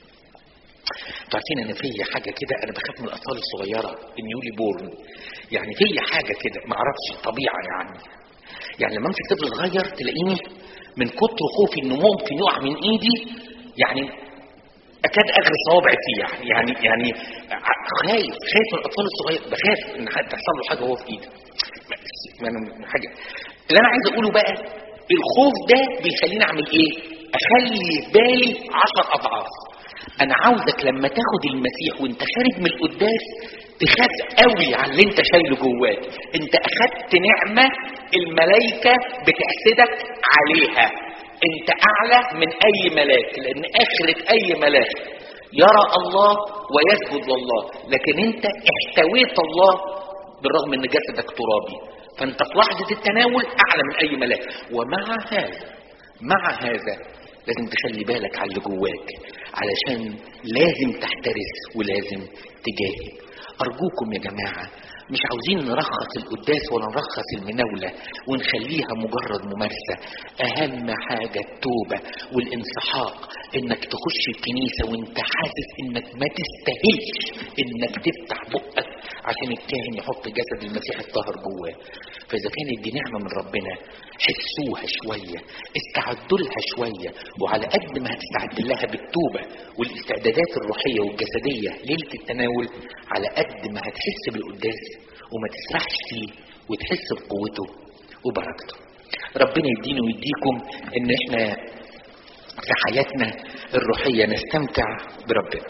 انتوا عارفين انا فيا حاجه كده انا بخاف من الاطفال الصغيره النيولي بورن يعني فيا حاجه كده ما اعرفش طبيعه يعني يعني لما امسك طفل صغير تلاقيني من كتر خوفي انه ممكن يقع من ايدي يعني اكاد اغرس صوابعي فيه يعني يعني يعني ع- خايف خايف من الاطفال الصغير بخاف ان حد تحصل له حاجه وهو في ايدي ما انا حاجه اللي انا عايز اقوله بقى الخوف ده بيخليني اعمل ايه اخلي بالي عشر اضعاف انا عاوزك لما تاخد المسيح وانت خارج من القداس تخاف قوي على اللي انت شايله جواك انت اخدت نعمه الملائكه بتحسدك عليها انت اعلى من اي ملاك لان اخره اي ملاك يرى الله ويسجد لله لكن انت احتويت الله بالرغم ان جسدك ترابي فانت في لحظه التناول اعلى من اي ملاك ومع هذا مع هذا لازم تخلي بالك على اللي جواك علشان لازم تحترس ولازم تجاهد ارجوكم يا جماعه مش عاوزين نرخص القداس ولا نرخص المناولة ونخليها مجرد ممارسة أهم حاجة التوبة والانسحاق إنك تخش الكنيسة وإنت حاسس إنك ما تستاهلش إنك تفتح بقك عشان الكاهن يحط جسد المسيح الطاهر جواه فإذا كانت دي نعمة من ربنا حسوها شوية استعدوا لها شوية وعلى قد ما هتستعد لها بالتوبة والاستعدادات الروحية والجسدية ليلة التناول على قد ما هتحس بالقداس وما تسرحش فيه وتحس بقوته وبركته ربنا يديني ويديكم ان احنا في حياتنا الروحية نستمتع بربنا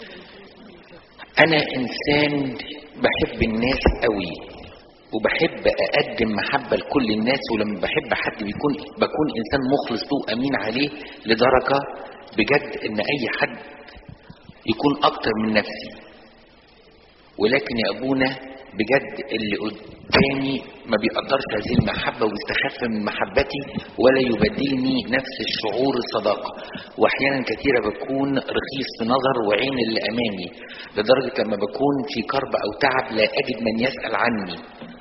انا انسان بحب الناس قوي وبحب اقدم محبة لكل الناس ولما بحب حد بيكون بكون انسان مخلص له وامين عليه لدرجة بجد ان اي حد يكون اكتر من نفسي ولكن يا ابونا بجد اللي قدامي ما بيقدرش هذه المحبة ويستخف من محبتي ولا يبدلني نفس الشعور الصداقة واحيانا كثيرة بكون رخيص في نظر وعين اللي امامي لدرجة لما بكون في كرب او تعب لا اجد من يسأل عني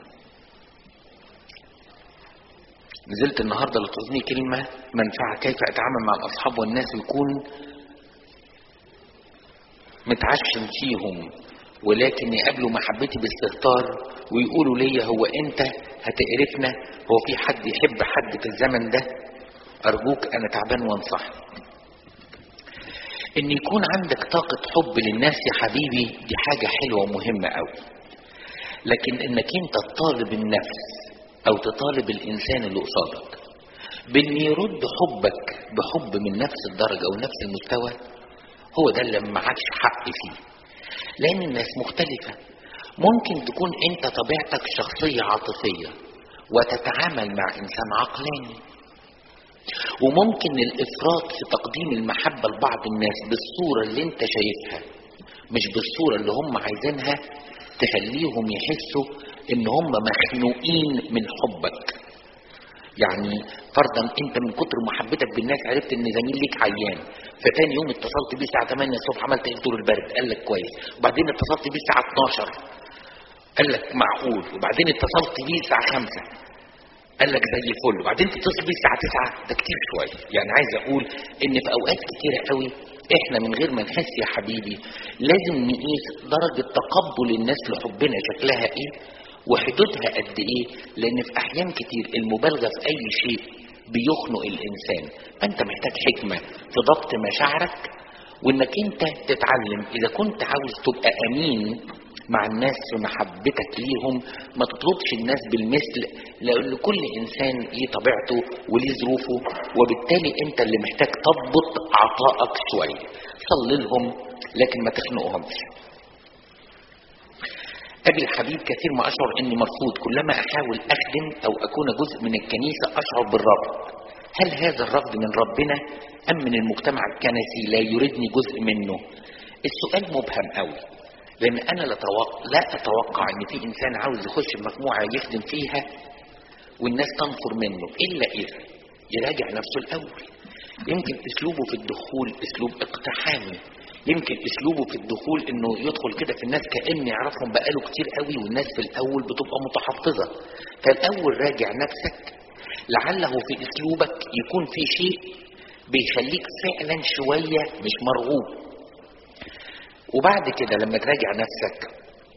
نزلت النهارده لتظني كلمة منفعة كيف اتعامل مع الاصحاب والناس ويكون متعشم فيهم ولكن يقابلوا محبتي باستهتار ويقولوا ليا هو انت هتقرفنا هو في حد يحب حد في الزمن ده ارجوك انا تعبان وانصح ان يكون عندك طاقة حب للناس يا حبيبي دي حاجة حلوة ومهمة قوي لكن انك انت تطالب النفس او تطالب الانسان اللي قصادك بان يرد حبك بحب من نفس الدرجة او نفس المستوى هو ده اللي معكش حق فيه لان الناس مختلفة ممكن تكون انت طبيعتك شخصية عاطفية وتتعامل مع انسان عقلاني وممكن الافراط في تقديم المحبه لبعض الناس بالصوره اللي انت شايفها مش بالصوره اللي هم عايزينها تخليهم يحسوا ان هم مخنوقين من حبك يعني فرضا انت من كتر محبتك بالناس عرفت ان زميل ليك عيان فتاني يوم اتصلت بيه الساعه 8 الصبح عملت ايه في دور البرد قال لك كويس وبعدين اتصلت بيه الساعه 12 قال لك معقول وبعدين اتصلت بيه الساعه 5 قال لك زي الفل وبعدين تتصل بيه الساعه 9 ده كتير شويه يعني عايز اقول ان في اوقات كتيره قوي احنا من غير ما نحس يا حبيبي لازم نقيس درجه تقبل الناس لحبنا شكلها ايه وحدودها قد ايه لان في احيان كتير المبالغه في اي شيء بيخنق الانسان فانت محتاج حكمه في ضبط مشاعرك وانك انت تتعلم اذا كنت عاوز تبقى امين مع الناس في محبتك ليهم ما تطلبش الناس بالمثل لان كل انسان ليه طبيعته وليه ظروفه وبالتالي انت اللي محتاج تضبط عطائك شويه صلي لهم لكن ما تخنقهمش أبي الحبيب كثير ما أشعر أني مرفوض كلما أحاول أخدم أو أكون جزء من الكنيسة أشعر بالرفض هل هذا الرفض من ربنا أم من المجتمع الكنسي لا يريدني جزء منه السؤال مبهم قوي لأن أنا لا أتوقع, لا أتوقع أن في إنسان عاوز يخش مجموعة يخدم فيها والناس تنفر منه إلا إذا يراجع نفسه الأول يمكن أسلوبه في الدخول أسلوب اقتحامي يمكن اسلوبه في الدخول انه يدخل كده في الناس كان يعرفهم بقاله كتير قوي والناس في الاول بتبقى متحفظه فالاول راجع نفسك لعله في اسلوبك يكون في شيء بيخليك فعلا شويه مش مرغوب وبعد كده لما تراجع نفسك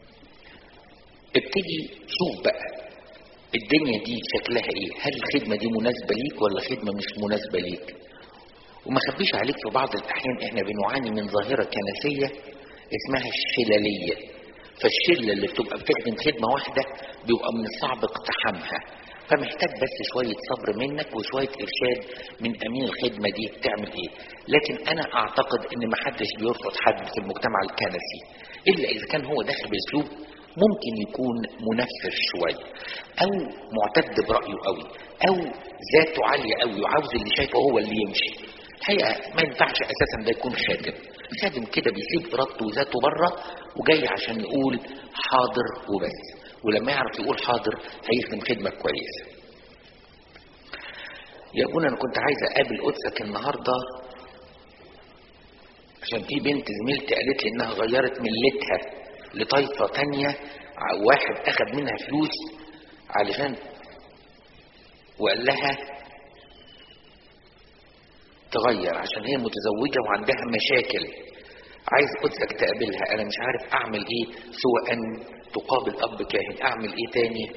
ابتدي شوف بقى الدنيا دي شكلها ايه هل الخدمه دي مناسبه ليك ولا خدمه مش مناسبه ليك وما خبيش عليك في بعض الأحيان إحنا بنعاني من ظاهرة كنسية اسمها الشلالية فالشلة اللي بتبقى بتخدم خدمة واحدة بيبقى من الصعب اقتحامها فمحتاج بس شوية صبر منك وشوية إرشاد من أمين الخدمة دي تعمل إيه لكن أنا أعتقد إن محدش بيرفض حد في المجتمع الكنسي إلا إذا كان هو داخل بأسلوب ممكن يكون منفر شوية أو معتد برأيه قوي أو ذاته عالية قوي وعاوز اللي شايفه هو اللي يمشي الحقيقة ما ينفعش أساسا ده يكون خادم خادم كده بيسيب إرادته وذاته بره وجاي عشان يقول حاضر وبس ولما يعرف يقول حاضر هيخدم خدمة كويسة يا ابونا أنا كنت عايز أقابل قدسك النهاردة عشان في بنت زميلتي قالت لي إنها غيرت ملتها لطائفة تانية واحد أخذ منها فلوس علشان وقال لها تغير عشان هي متزوجة وعندها مشاكل عايز قدسك تقابلها انا مش عارف اعمل ايه سوى ان تقابل اب كاهن اعمل ايه تاني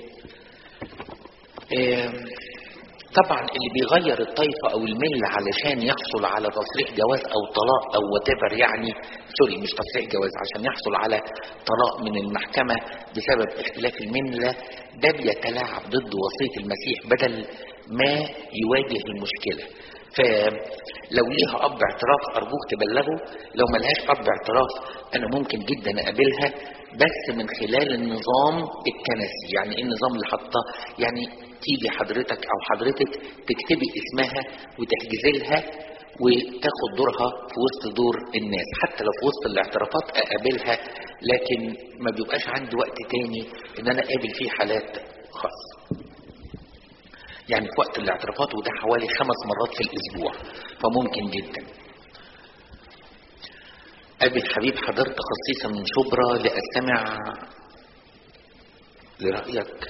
إيه طبعا اللي بيغير الطائفة او الملة علشان يحصل على تصريح جواز او طلاق او whatever يعني سوري مش تصريح جواز عشان يحصل على طلاق من المحكمة بسبب اختلاف الملة ده بيتلاعب ضد وصية المسيح بدل ما يواجه المشكلة فلو ليها اب اعتراف ارجوك تبلغه لو ملهاش اب اعتراف انا ممكن جدا اقابلها بس من خلال النظام الكنسي يعني ايه النظام اللي حاطاه يعني تيجي حضرتك او حضرتك تكتبي اسمها وتحجزي لها وتاخد دورها في وسط دور الناس حتى لو في وسط الاعترافات اقابلها لكن ما بيبقاش عندي وقت تاني ان انا اقابل فيه حالات خاصه يعني في وقت الاعترافات وده حوالي خمس مرات في الاسبوع فممكن جدا ابي الحبيب حضرت خصيصا من شبرا لاستمع لرايك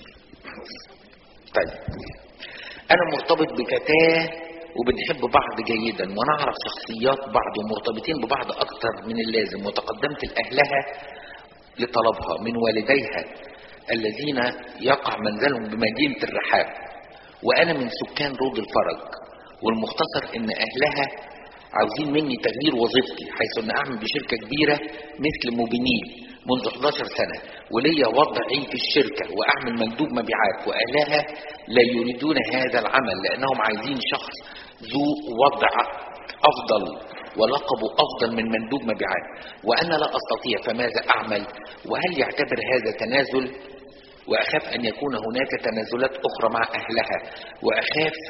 طيب انا مرتبط بفتاه وبنحب بعض جيدا ونعرف شخصيات بعض ومرتبطين ببعض اكتر من اللازم وتقدمت لاهلها لطلبها من والديها الذين يقع منزلهم بمدينه الرحاب وانا من سكان رود الفرج والمختصر ان اهلها عاوزين مني تغيير وظيفتي حيث ان اعمل بشركه كبيره مثل موبينيل منذ 11 سنه وليا وضعي في الشركه واعمل مندوب مبيعات واهلها لا يريدون هذا العمل لانهم عايزين شخص ذو وضع افضل ولقبه افضل من مندوب مبيعات وانا لا استطيع فماذا اعمل وهل يعتبر هذا تنازل واخاف ان يكون هناك تنازلات اخرى مع اهلها واخاف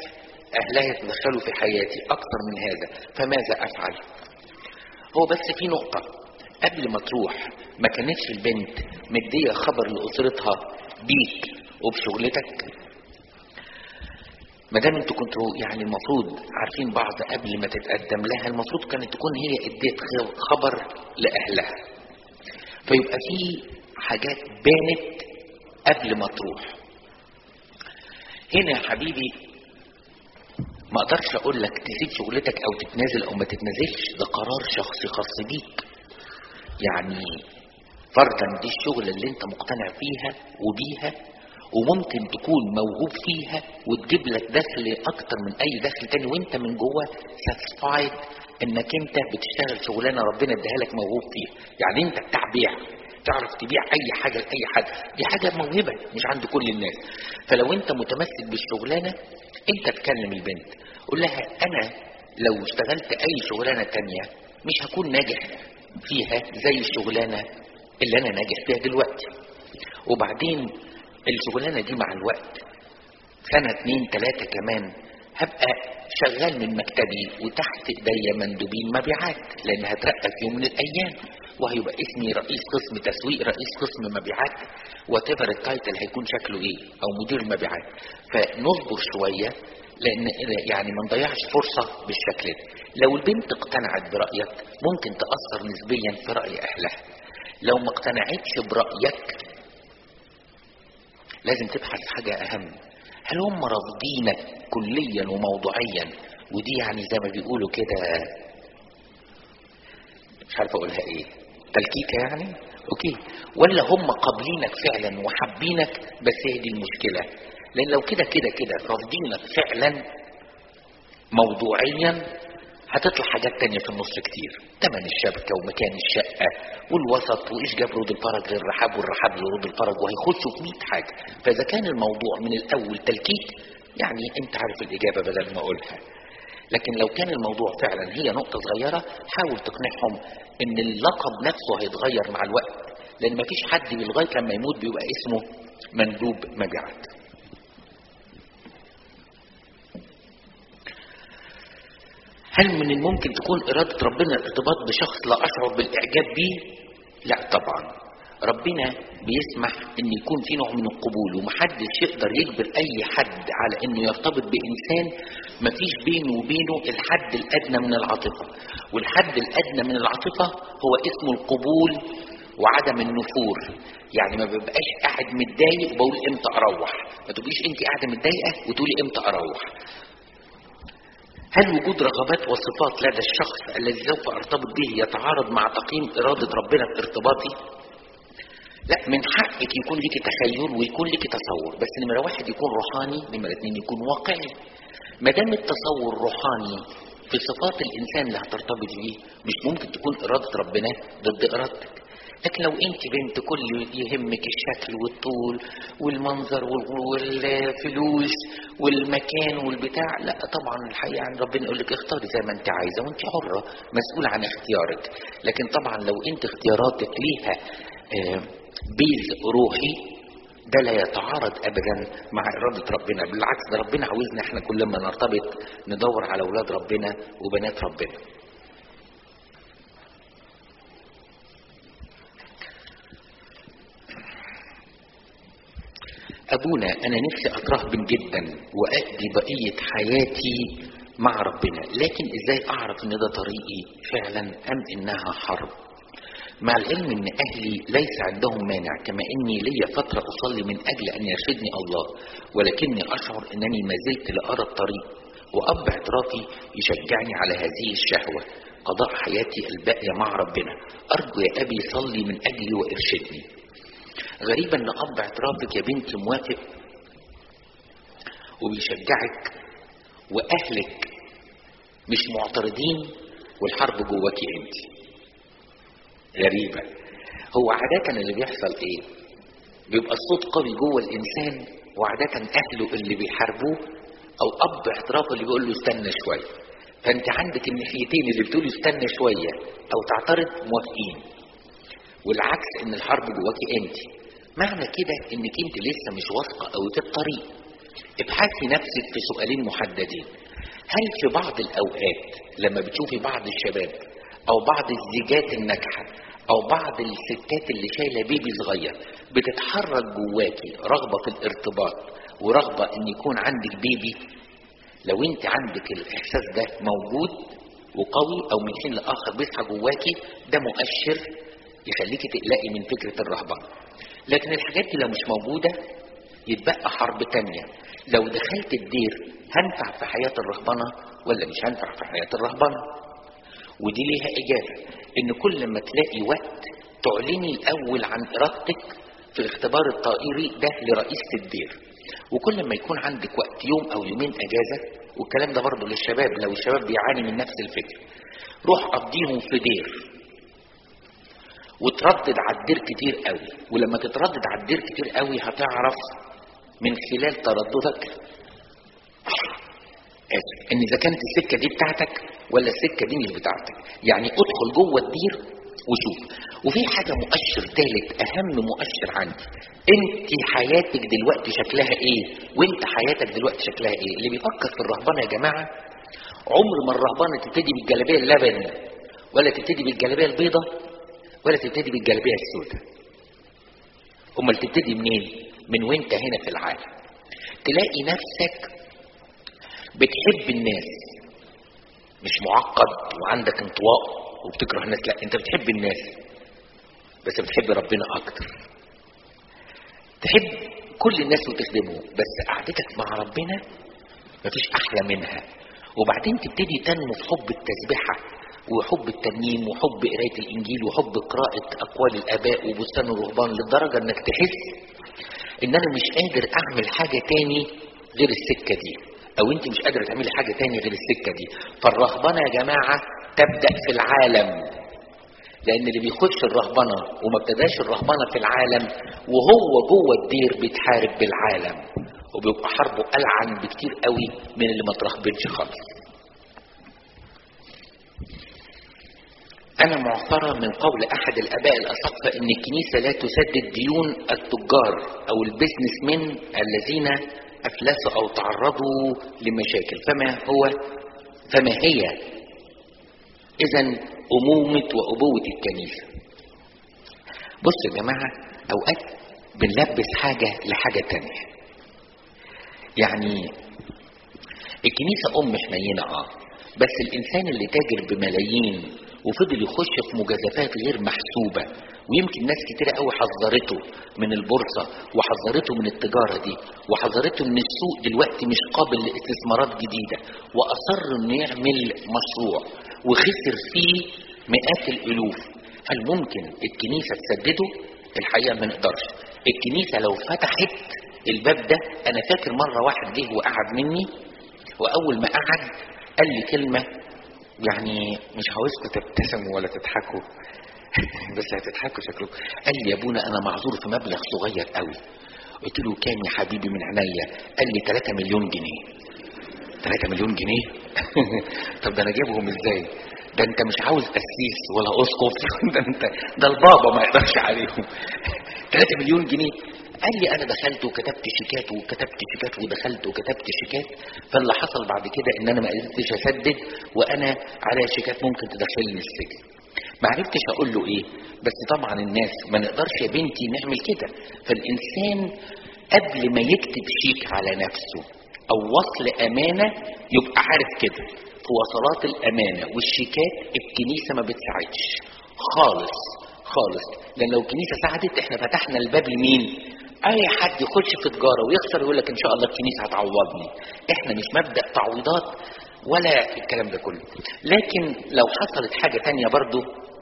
اهلها يتدخلوا في حياتي اكثر من هذا فماذا افعل هو بس في نقطة قبل ما تروح ما كانتش البنت مدية خبر لأسرتها بيك وبشغلتك ما دام انتوا كنتوا يعني المفروض عارفين بعض قبل ما تتقدم لها المفروض كانت تكون هي اديت خبر لاهلها فيبقى في حاجات بانت قبل ما تروح هنا يا حبيبي ما اقدرش اقول لك تسيب شغلتك او تتنازل او ما تتنازلش ده قرار شخصي خاص بيك يعني فرضا دي الشغلة اللي انت مقتنع فيها وبيها وممكن تكون موهوب فيها وتجيب لك دخل اكتر من اي دخل تاني وانت من جوه ساتسفايد انك انت بتشتغل شغلانه ربنا اداها لك موهوب فيها يعني انت بتاع بيع تعرف تبيع اي حاجه لاي حد دي حاجه موهبه مش عند كل الناس فلو انت متمسك بالشغلانه انت تكلم البنت قول لها انا لو اشتغلت اي شغلانه تانية مش هكون ناجح فيها زي الشغلانه اللي انا ناجح فيها دلوقتي وبعدين الشغلانه دي مع الوقت سنه اتنين تلاته كمان هبقى شغال من مكتبي وتحت ايديا مندوبين مبيعات لان هترقى في يوم من الايام وهيبقى اسمي رئيس قسم تسويق رئيس قسم مبيعات وات التايتل هيكون شكله ايه او مدير المبيعات فنصبر شويه لان يعني ما نضيعش فرصه بالشكل ده لو البنت اقتنعت برايك ممكن تاثر نسبيا في راي اهلها لو ما اقتنعتش برايك لازم تبحث حاجه اهم هل هم رافضينك كليا وموضوعيا ودي يعني زي ما بيقولوا كده مش عارف اقولها ايه تلكيكه يعني اوكي ولا هم قابلينك فعلا وحابينك بس هي دي المشكله لان لو كده كده كده رافضينك فعلا موضوعيا هتطلع حاجات تانية في النص كتير تمن الشبكة ومكان الشقة والوسط وإيش جاب رود الفرج غير رحاب والرحاب لرود الفرج وهيخشوا في 100 حاجة فإذا كان الموضوع من الأول تلكيك يعني أنت عارف الإجابة بدل ما أقولها لكن لو كان الموضوع فعلا هي نقطة صغيرة حاول تقنعهم إن اللقب نفسه هيتغير مع الوقت لأن مفيش حد لغاية لما يموت بيبقى اسمه مندوب مبيعات هل من الممكن تكون إرادة ربنا الارتباط بشخص لا أشعر بالإعجاب به؟ لا طبعا ربنا بيسمح ان يكون في نوع من القبول ومحدش يقدر يجبر اي حد على انه يرتبط بانسان مفيش بينه وبينه الحد الادنى من العاطفه والحد الادنى من العاطفه هو اسمه القبول وعدم النفور يعني ما ببقاش قاعد متضايق وبقول امتى اروح ما تبقيش انت قاعده متضايقه وتقولي امتى اروح هل وجود رغبات وصفات لدى الشخص الذي سوف ارتبط به يتعارض مع تقييم اراده ربنا في ارتباطي لا من حقك يكون لك تخيل ويكون لك تصور بس نمرة واحد يكون روحاني نمرة اتنين يكون واقعي ما دام التصور روحاني في صفات الانسان اللي هترتبط بيه مش ممكن تكون اراده ربنا ضد ارادتك لكن لو انت بنت كل يهمك الشكل والطول والمنظر والفلوس والمكان والبتاع لا طبعا الحقيقه عن ربنا يقول لك اختاري زي ما انت عايزه وانت حره مسؤوله عن اختيارك لكن طبعا لو انت اختياراتك ليها آه بيز روحي ده لا يتعارض ابدا مع اراده ربنا بالعكس ده ربنا عاوزنا احنا كل ما نرتبط ندور على اولاد ربنا وبنات ربنا ابونا انا نفسي اترهبن جدا وادي بقيه حياتي مع ربنا لكن ازاي اعرف ان ده طريقي فعلا ام انها حرب مع العلم ان اهلي ليس عندهم مانع كما اني لي فترة اصلي من اجل ان يرشدني الله ولكني اشعر انني ما زلت لارى الطريق واب اعترافي يشجعني على هذه الشهوة قضاء حياتي الباقية مع ربنا ارجو يا ابي صلي من اجلي وارشدني غريبا ان اب اعترافك يا بنتي موافق وبيشجعك واهلك مش معترضين والحرب جواكي انت غريبة هو عادة اللي بيحصل ايه بيبقى الصوت قوي جوه الانسان وعادة اهله اللي بيحاربوه او اب اعترافه اللي بيقول له استنى شوية فانت عندك الناحيتين اللي بتقول استنى شوية او تعترض موافقين والعكس ان الحرب جواكي انت معنى كده انك انت لسه مش واثقة قوي في الطريق ابحثي نفسك في سؤالين محددين هل في بعض الأوقات لما بتشوفي بعض الشباب أو بعض الزيجات الناجحة أو بعض الستات اللي شايلة بيبي صغير بتتحرك جواكي رغبة في الارتباط ورغبة إن يكون عندك بيبي لو أنت عندك الإحساس ده موجود وقوي أو من حين لآخر بيصحى جواكي ده مؤشر يخليكي تقلقي من فكرة الرهبنة لكن الحاجات دي لو مش موجودة يتبقى حرب تانية لو دخلت الدير هنفع في حياة الرهبنة ولا مش هنفع في حياة الرهبنة ودي ليها إجابة إن كل ما تلاقي وقت تعلني الأول عن إرادتك في الاختبار الطائري ده لرئيسة الدير وكل ما يكون عندك وقت يوم أو يومين أجازة والكلام ده برضه للشباب لو الشباب بيعاني من نفس الفكر روح قضيهم في دير وتردد على الدير كتير قوي ولما تتردد على الدير كتير قوي هتعرف من خلال ترددك اسف ان اذا كانت السكه دي بتاعتك ولا السكه دي مش بتاعتك يعني ادخل جوه الدير وشوف وفي حاجه مؤشر ثالث اهم مؤشر عندي انت حياتك دلوقتي شكلها ايه وانت حياتك دلوقتي شكلها ايه اللي بيفكر في الرهبنه يا جماعه عمر ما الرهبنه تبتدي بالجلابيه اللبني ولا تبتدي بالجلابيه البيضاء ولا تبتدي بالجلابيه السوداء امال تبتدي منين من وانت هنا في العالم تلاقي نفسك بتحب الناس مش معقد وعندك انطواء وبتكره الناس لا انت بتحب الناس بس بتحب ربنا اكتر تحب كل الناس وتخدمه بس قعدتك مع ربنا مفيش احلى منها وبعدين تبتدي تنمو في حب التسبيحه وحب الترنيم وحب قرايه الانجيل وحب قراءه اقوال الاباء وبستان الرهبان لدرجه انك تحس ان انا مش قادر اعمل حاجه تاني غير السكه دي او انت مش قادره تعملي حاجه تاني غير السكه دي فالرهبنه يا جماعه تبدا في العالم لان اللي بيخش الرهبنه وما ابتداش الرهبنه في العالم وهو جوه الدير بيتحارب بالعالم وبيبقى حربه العن بكتير قوي من اللي ما ترهبنش خالص أنا معثرة من قول أحد الآباء الأساقفة إن الكنيسة لا تسدد ديون التجار أو البيزنس من الذين أفلسوا أو تعرضوا لمشاكل فما هو فما هي إذا أمومة وأبوة الكنيسة بصوا يا جماعة أوقات بنلبس حاجة لحاجة تانية يعني الكنيسة أم حنينة آه بس الإنسان اللي تاجر بملايين وفضل يخش في مجازفات غير محسوبة ويمكن ناس كتير قوي حذرته من البورصة وحذرته من التجارة دي وحذرته من السوق دلوقتي مش قابل لاستثمارات جديدة وأصر انه يعمل مشروع وخسر فيه مئات الألوف هل ممكن الكنيسة تسدده؟ الحقيقة ما نقدرش الكنيسة لو فتحت الباب ده أنا فاكر مرة واحد جه وقعد مني وأول ما قعد قال لي كلمة يعني مش عاوزكم تبتسموا ولا تضحكوا بس هتضحكوا شكلكم قال لي يا ابونا انا معذور في مبلغ صغير قوي قلت له كام يا حبيبي من عينيا قال لي 3 مليون جنيه 3 مليون جنيه طب ده انا جايبهم ازاي ده انت مش عاوز قسيس ولا اسقف ده انت ده البابا ما يقدرش عليهم 3 مليون جنيه قال لي انا دخلت وكتبت شيكات وكتبت شيكات ودخلت وكتبت شيكات فاللي حصل بعد كده ان انا ما قدرتش اسدد وانا على شيكات ممكن تدخلني السجن ما عرفتش اقول له ايه بس طبعا الناس ما نقدرش يا بنتي نعمل كده فالانسان قبل ما يكتب شيك على نفسه او وصل امانه يبقى عارف كده في وصلات الامانه والشيكات الكنيسه ما بتساعدش خالص خالص لان لو الكنيسه ساعدت احنا فتحنا الباب لمين اي حد يخش في تجاره ويخسر يقول لك ان شاء الله الكنيسه هتعوضني احنا مش مبدا تعويضات ولا الكلام ده كله لكن لو حصلت حاجه تانية برضو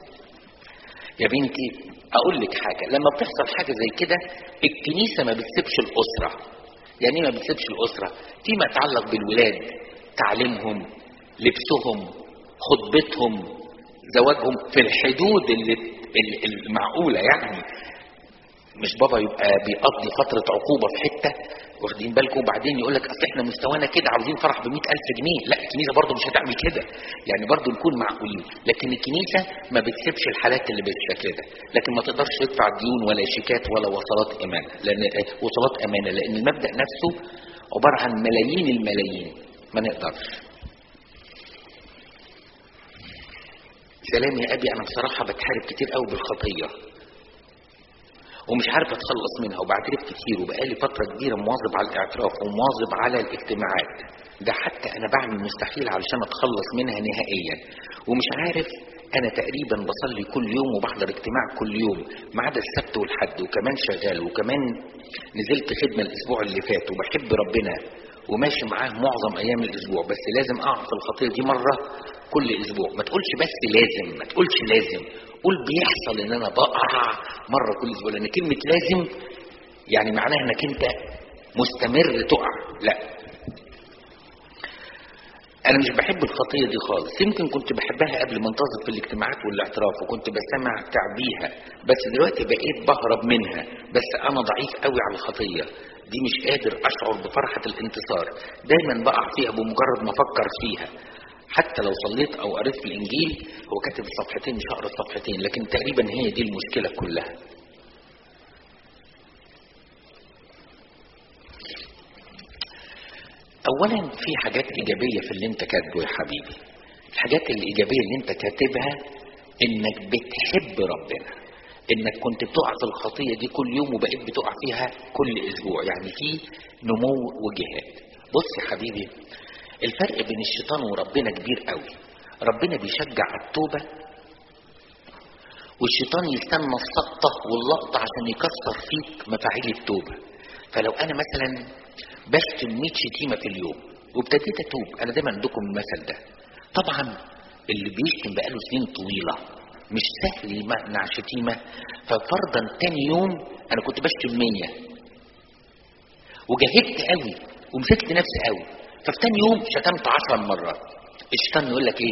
يا بنتي اقول لك حاجه لما بتحصل حاجه زي كده الكنيسه ما بتسيبش الاسره يعني ما بتسيبش الاسره فيما يتعلق بالولاد تعليمهم لبسهم خطبتهم زواجهم في الحدود اللي المعقوله يعني مش بابا يبقى بيقضي فترة عقوبة في حتة واخدين بالكم وبعدين يقول لك اصل احنا مستوانا كده عاوزين فرح ب ألف جنيه لا الكنيسة برضه مش هتعمل كده يعني برضه نكون معقولين لكن الكنيسة ما بتسيبش الحالات اللي بالشكل ده لكن ما تقدرش تدفع ديون ولا شيكات ولا وصلات امانة لان وصلات امانة لان المبدأ نفسه عبارة عن ملايين الملايين ما نقدرش سلام يا ابي انا بصراحة بتحارب كتير قوي بالخطية ومش عارف اتخلص منها وبعترف كتير وبقالي فترة كبيرة مواظب على الاعتراف ومواظب على الاجتماعات ده حتى انا بعمل مستحيل علشان اتخلص منها نهائيا ومش عارف انا تقريبا بصلي كل يوم وبحضر اجتماع كل يوم ما عدا السبت والحد وكمان شغال وكمان نزلت خدمة الاسبوع اللي فات وبحب ربنا وماشي معاه معظم ايام الاسبوع بس لازم اقع في الخطيه دي مره كل اسبوع ما تقولش بس لازم ما تقولش لازم قول بيحصل ان انا بقع مره كل اسبوع لان كلمه لازم يعني معناها انك انت مستمر تقع لا انا مش بحب الخطيه دي خالص يمكن كنت بحبها قبل ما انتظر في الاجتماعات والاعتراف وكنت بستمع تعبيها بس دلوقتي بقيت بهرب منها بس انا ضعيف قوي على الخطيه دي مش قادر اشعر بفرحه الانتصار دايما بقع فيها بمجرد ما افكر فيها حتى لو صليت او قريت في الانجيل هو كاتب الصفحتين مش هقرا الصفحتين لكن تقريبا هي دي المشكله كلها اولا في حاجات ايجابيه في اللي انت كاتبه يا حبيبي الحاجات الايجابيه اللي انت كاتبها انك بتحب ربنا انك كنت بتقع في الخطيه دي كل يوم وبقيت بتقع فيها كل اسبوع يعني في نمو وجهاد بص يا حبيبي الفرق بين الشيطان وربنا كبير قوي ربنا بيشجع التوبه والشيطان يستنى السقطه واللقطه عشان يكسر فيك مفاعيل التوبه فلو انا مثلا بشتم 100 شتيمه في اليوم وابتديت اتوب انا دايما عندكم المثل ده طبعا اللي بيشتم بقاله سنين طويله مش سهل يمنع شتيمه ففرضا تاني يوم انا كنت بشتم 100 وجاهدت قوي ومسكت نفسي قوي ففي تاني يوم شتمت 10 مرات الشيطان يقول لك ايه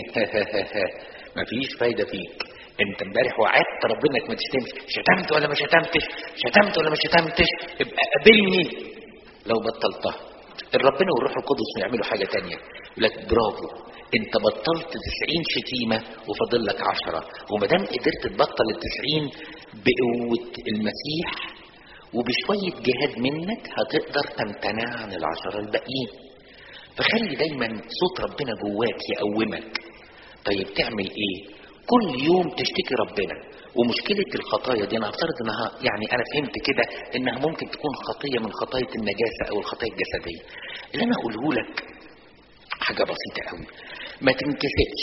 مفيش فايده فيك انت امبارح وعدت ربنا انك ما تشتمش شتمت ولا ما شتمتش شتمت ولا ما شتمتش ابقى قابلني لو بطلتها الربنا والروح القدس يعملوا حاجة تانية يقول لك برافو انت بطلت 90 شتيمة وفاضل لك 10 وما دام قدرت تبطل ال 90 بقوة المسيح وبشوية جهاد منك هتقدر تمتنع عن العشرة الباقيين فخلي دايما صوت ربنا جواك يقومك طيب تعمل ايه كل يوم تشتكي ربنا ومشكلة الخطايا دي أنا أفترض إنها يعني أنا فهمت كده إنها ممكن تكون خطية من خطايا النجاسة أو الخطايا الجسدية. اللي أنا أقوله لك حاجة بسيطة قوي. ما تنكسفش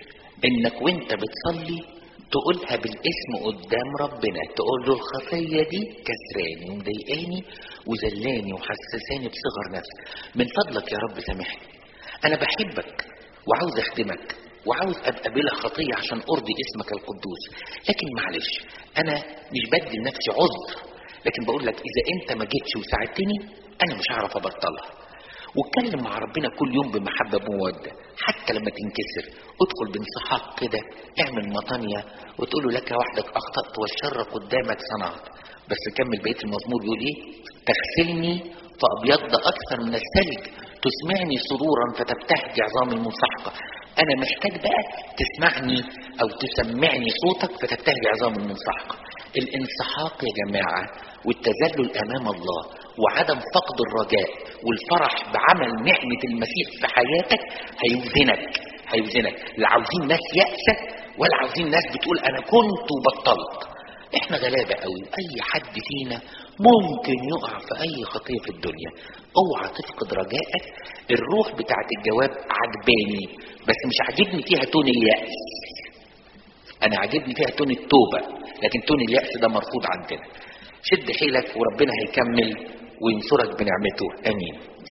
إنك وأنت بتصلي تقولها بالاسم قدام ربنا تقول له الخطية دي كسراني ومضايقاني وذلاني وحسساني بصغر نفسي من فضلك يا رب سامحني أنا بحبك وعاوز أخدمك وعاوز ابقى بلا خطيه عشان ارضي اسمك القدوس لكن معلش انا مش بدي لنفسي عذر لكن بقول لك اذا انت ما جيتش وساعدتني انا مش هعرف ابطلها واتكلم مع ربنا كل يوم بمحبه بموده حتى لما تنكسر ادخل بانصحاق كده اعمل مطانيه وتقول له لك وحدك اخطات والشر قدامك صنعت بس كمل بقيه المزمور بيقول ايه تغسلني فابيض اكثر من الثلج تسمعني سرورا فتبتهج عظام المنسحقه انا محتاج بقى تسمعني او تسمعني صوتك فتبتهج عظام المنسحقه الانسحاق يا جماعه والتذلل امام الله وعدم فقد الرجاء والفرح بعمل نعمه المسيح في حياتك هيوزنك هيوزنك لا عاوزين ناس يأسة ولا عاوزين ناس بتقول انا كنت وبطلت احنا غلابة قوي اي حد فينا ممكن يقع في اي خطية في الدنيا اوعى تفقد رجائك الروح بتاعت الجواب عجباني بس مش عاجبني فيها تون اليأس انا عاجبني فيها تون التوبة لكن تون اليأس ده مرفوض عندنا شد حيلك وربنا هيكمل وينصرك بنعمته امين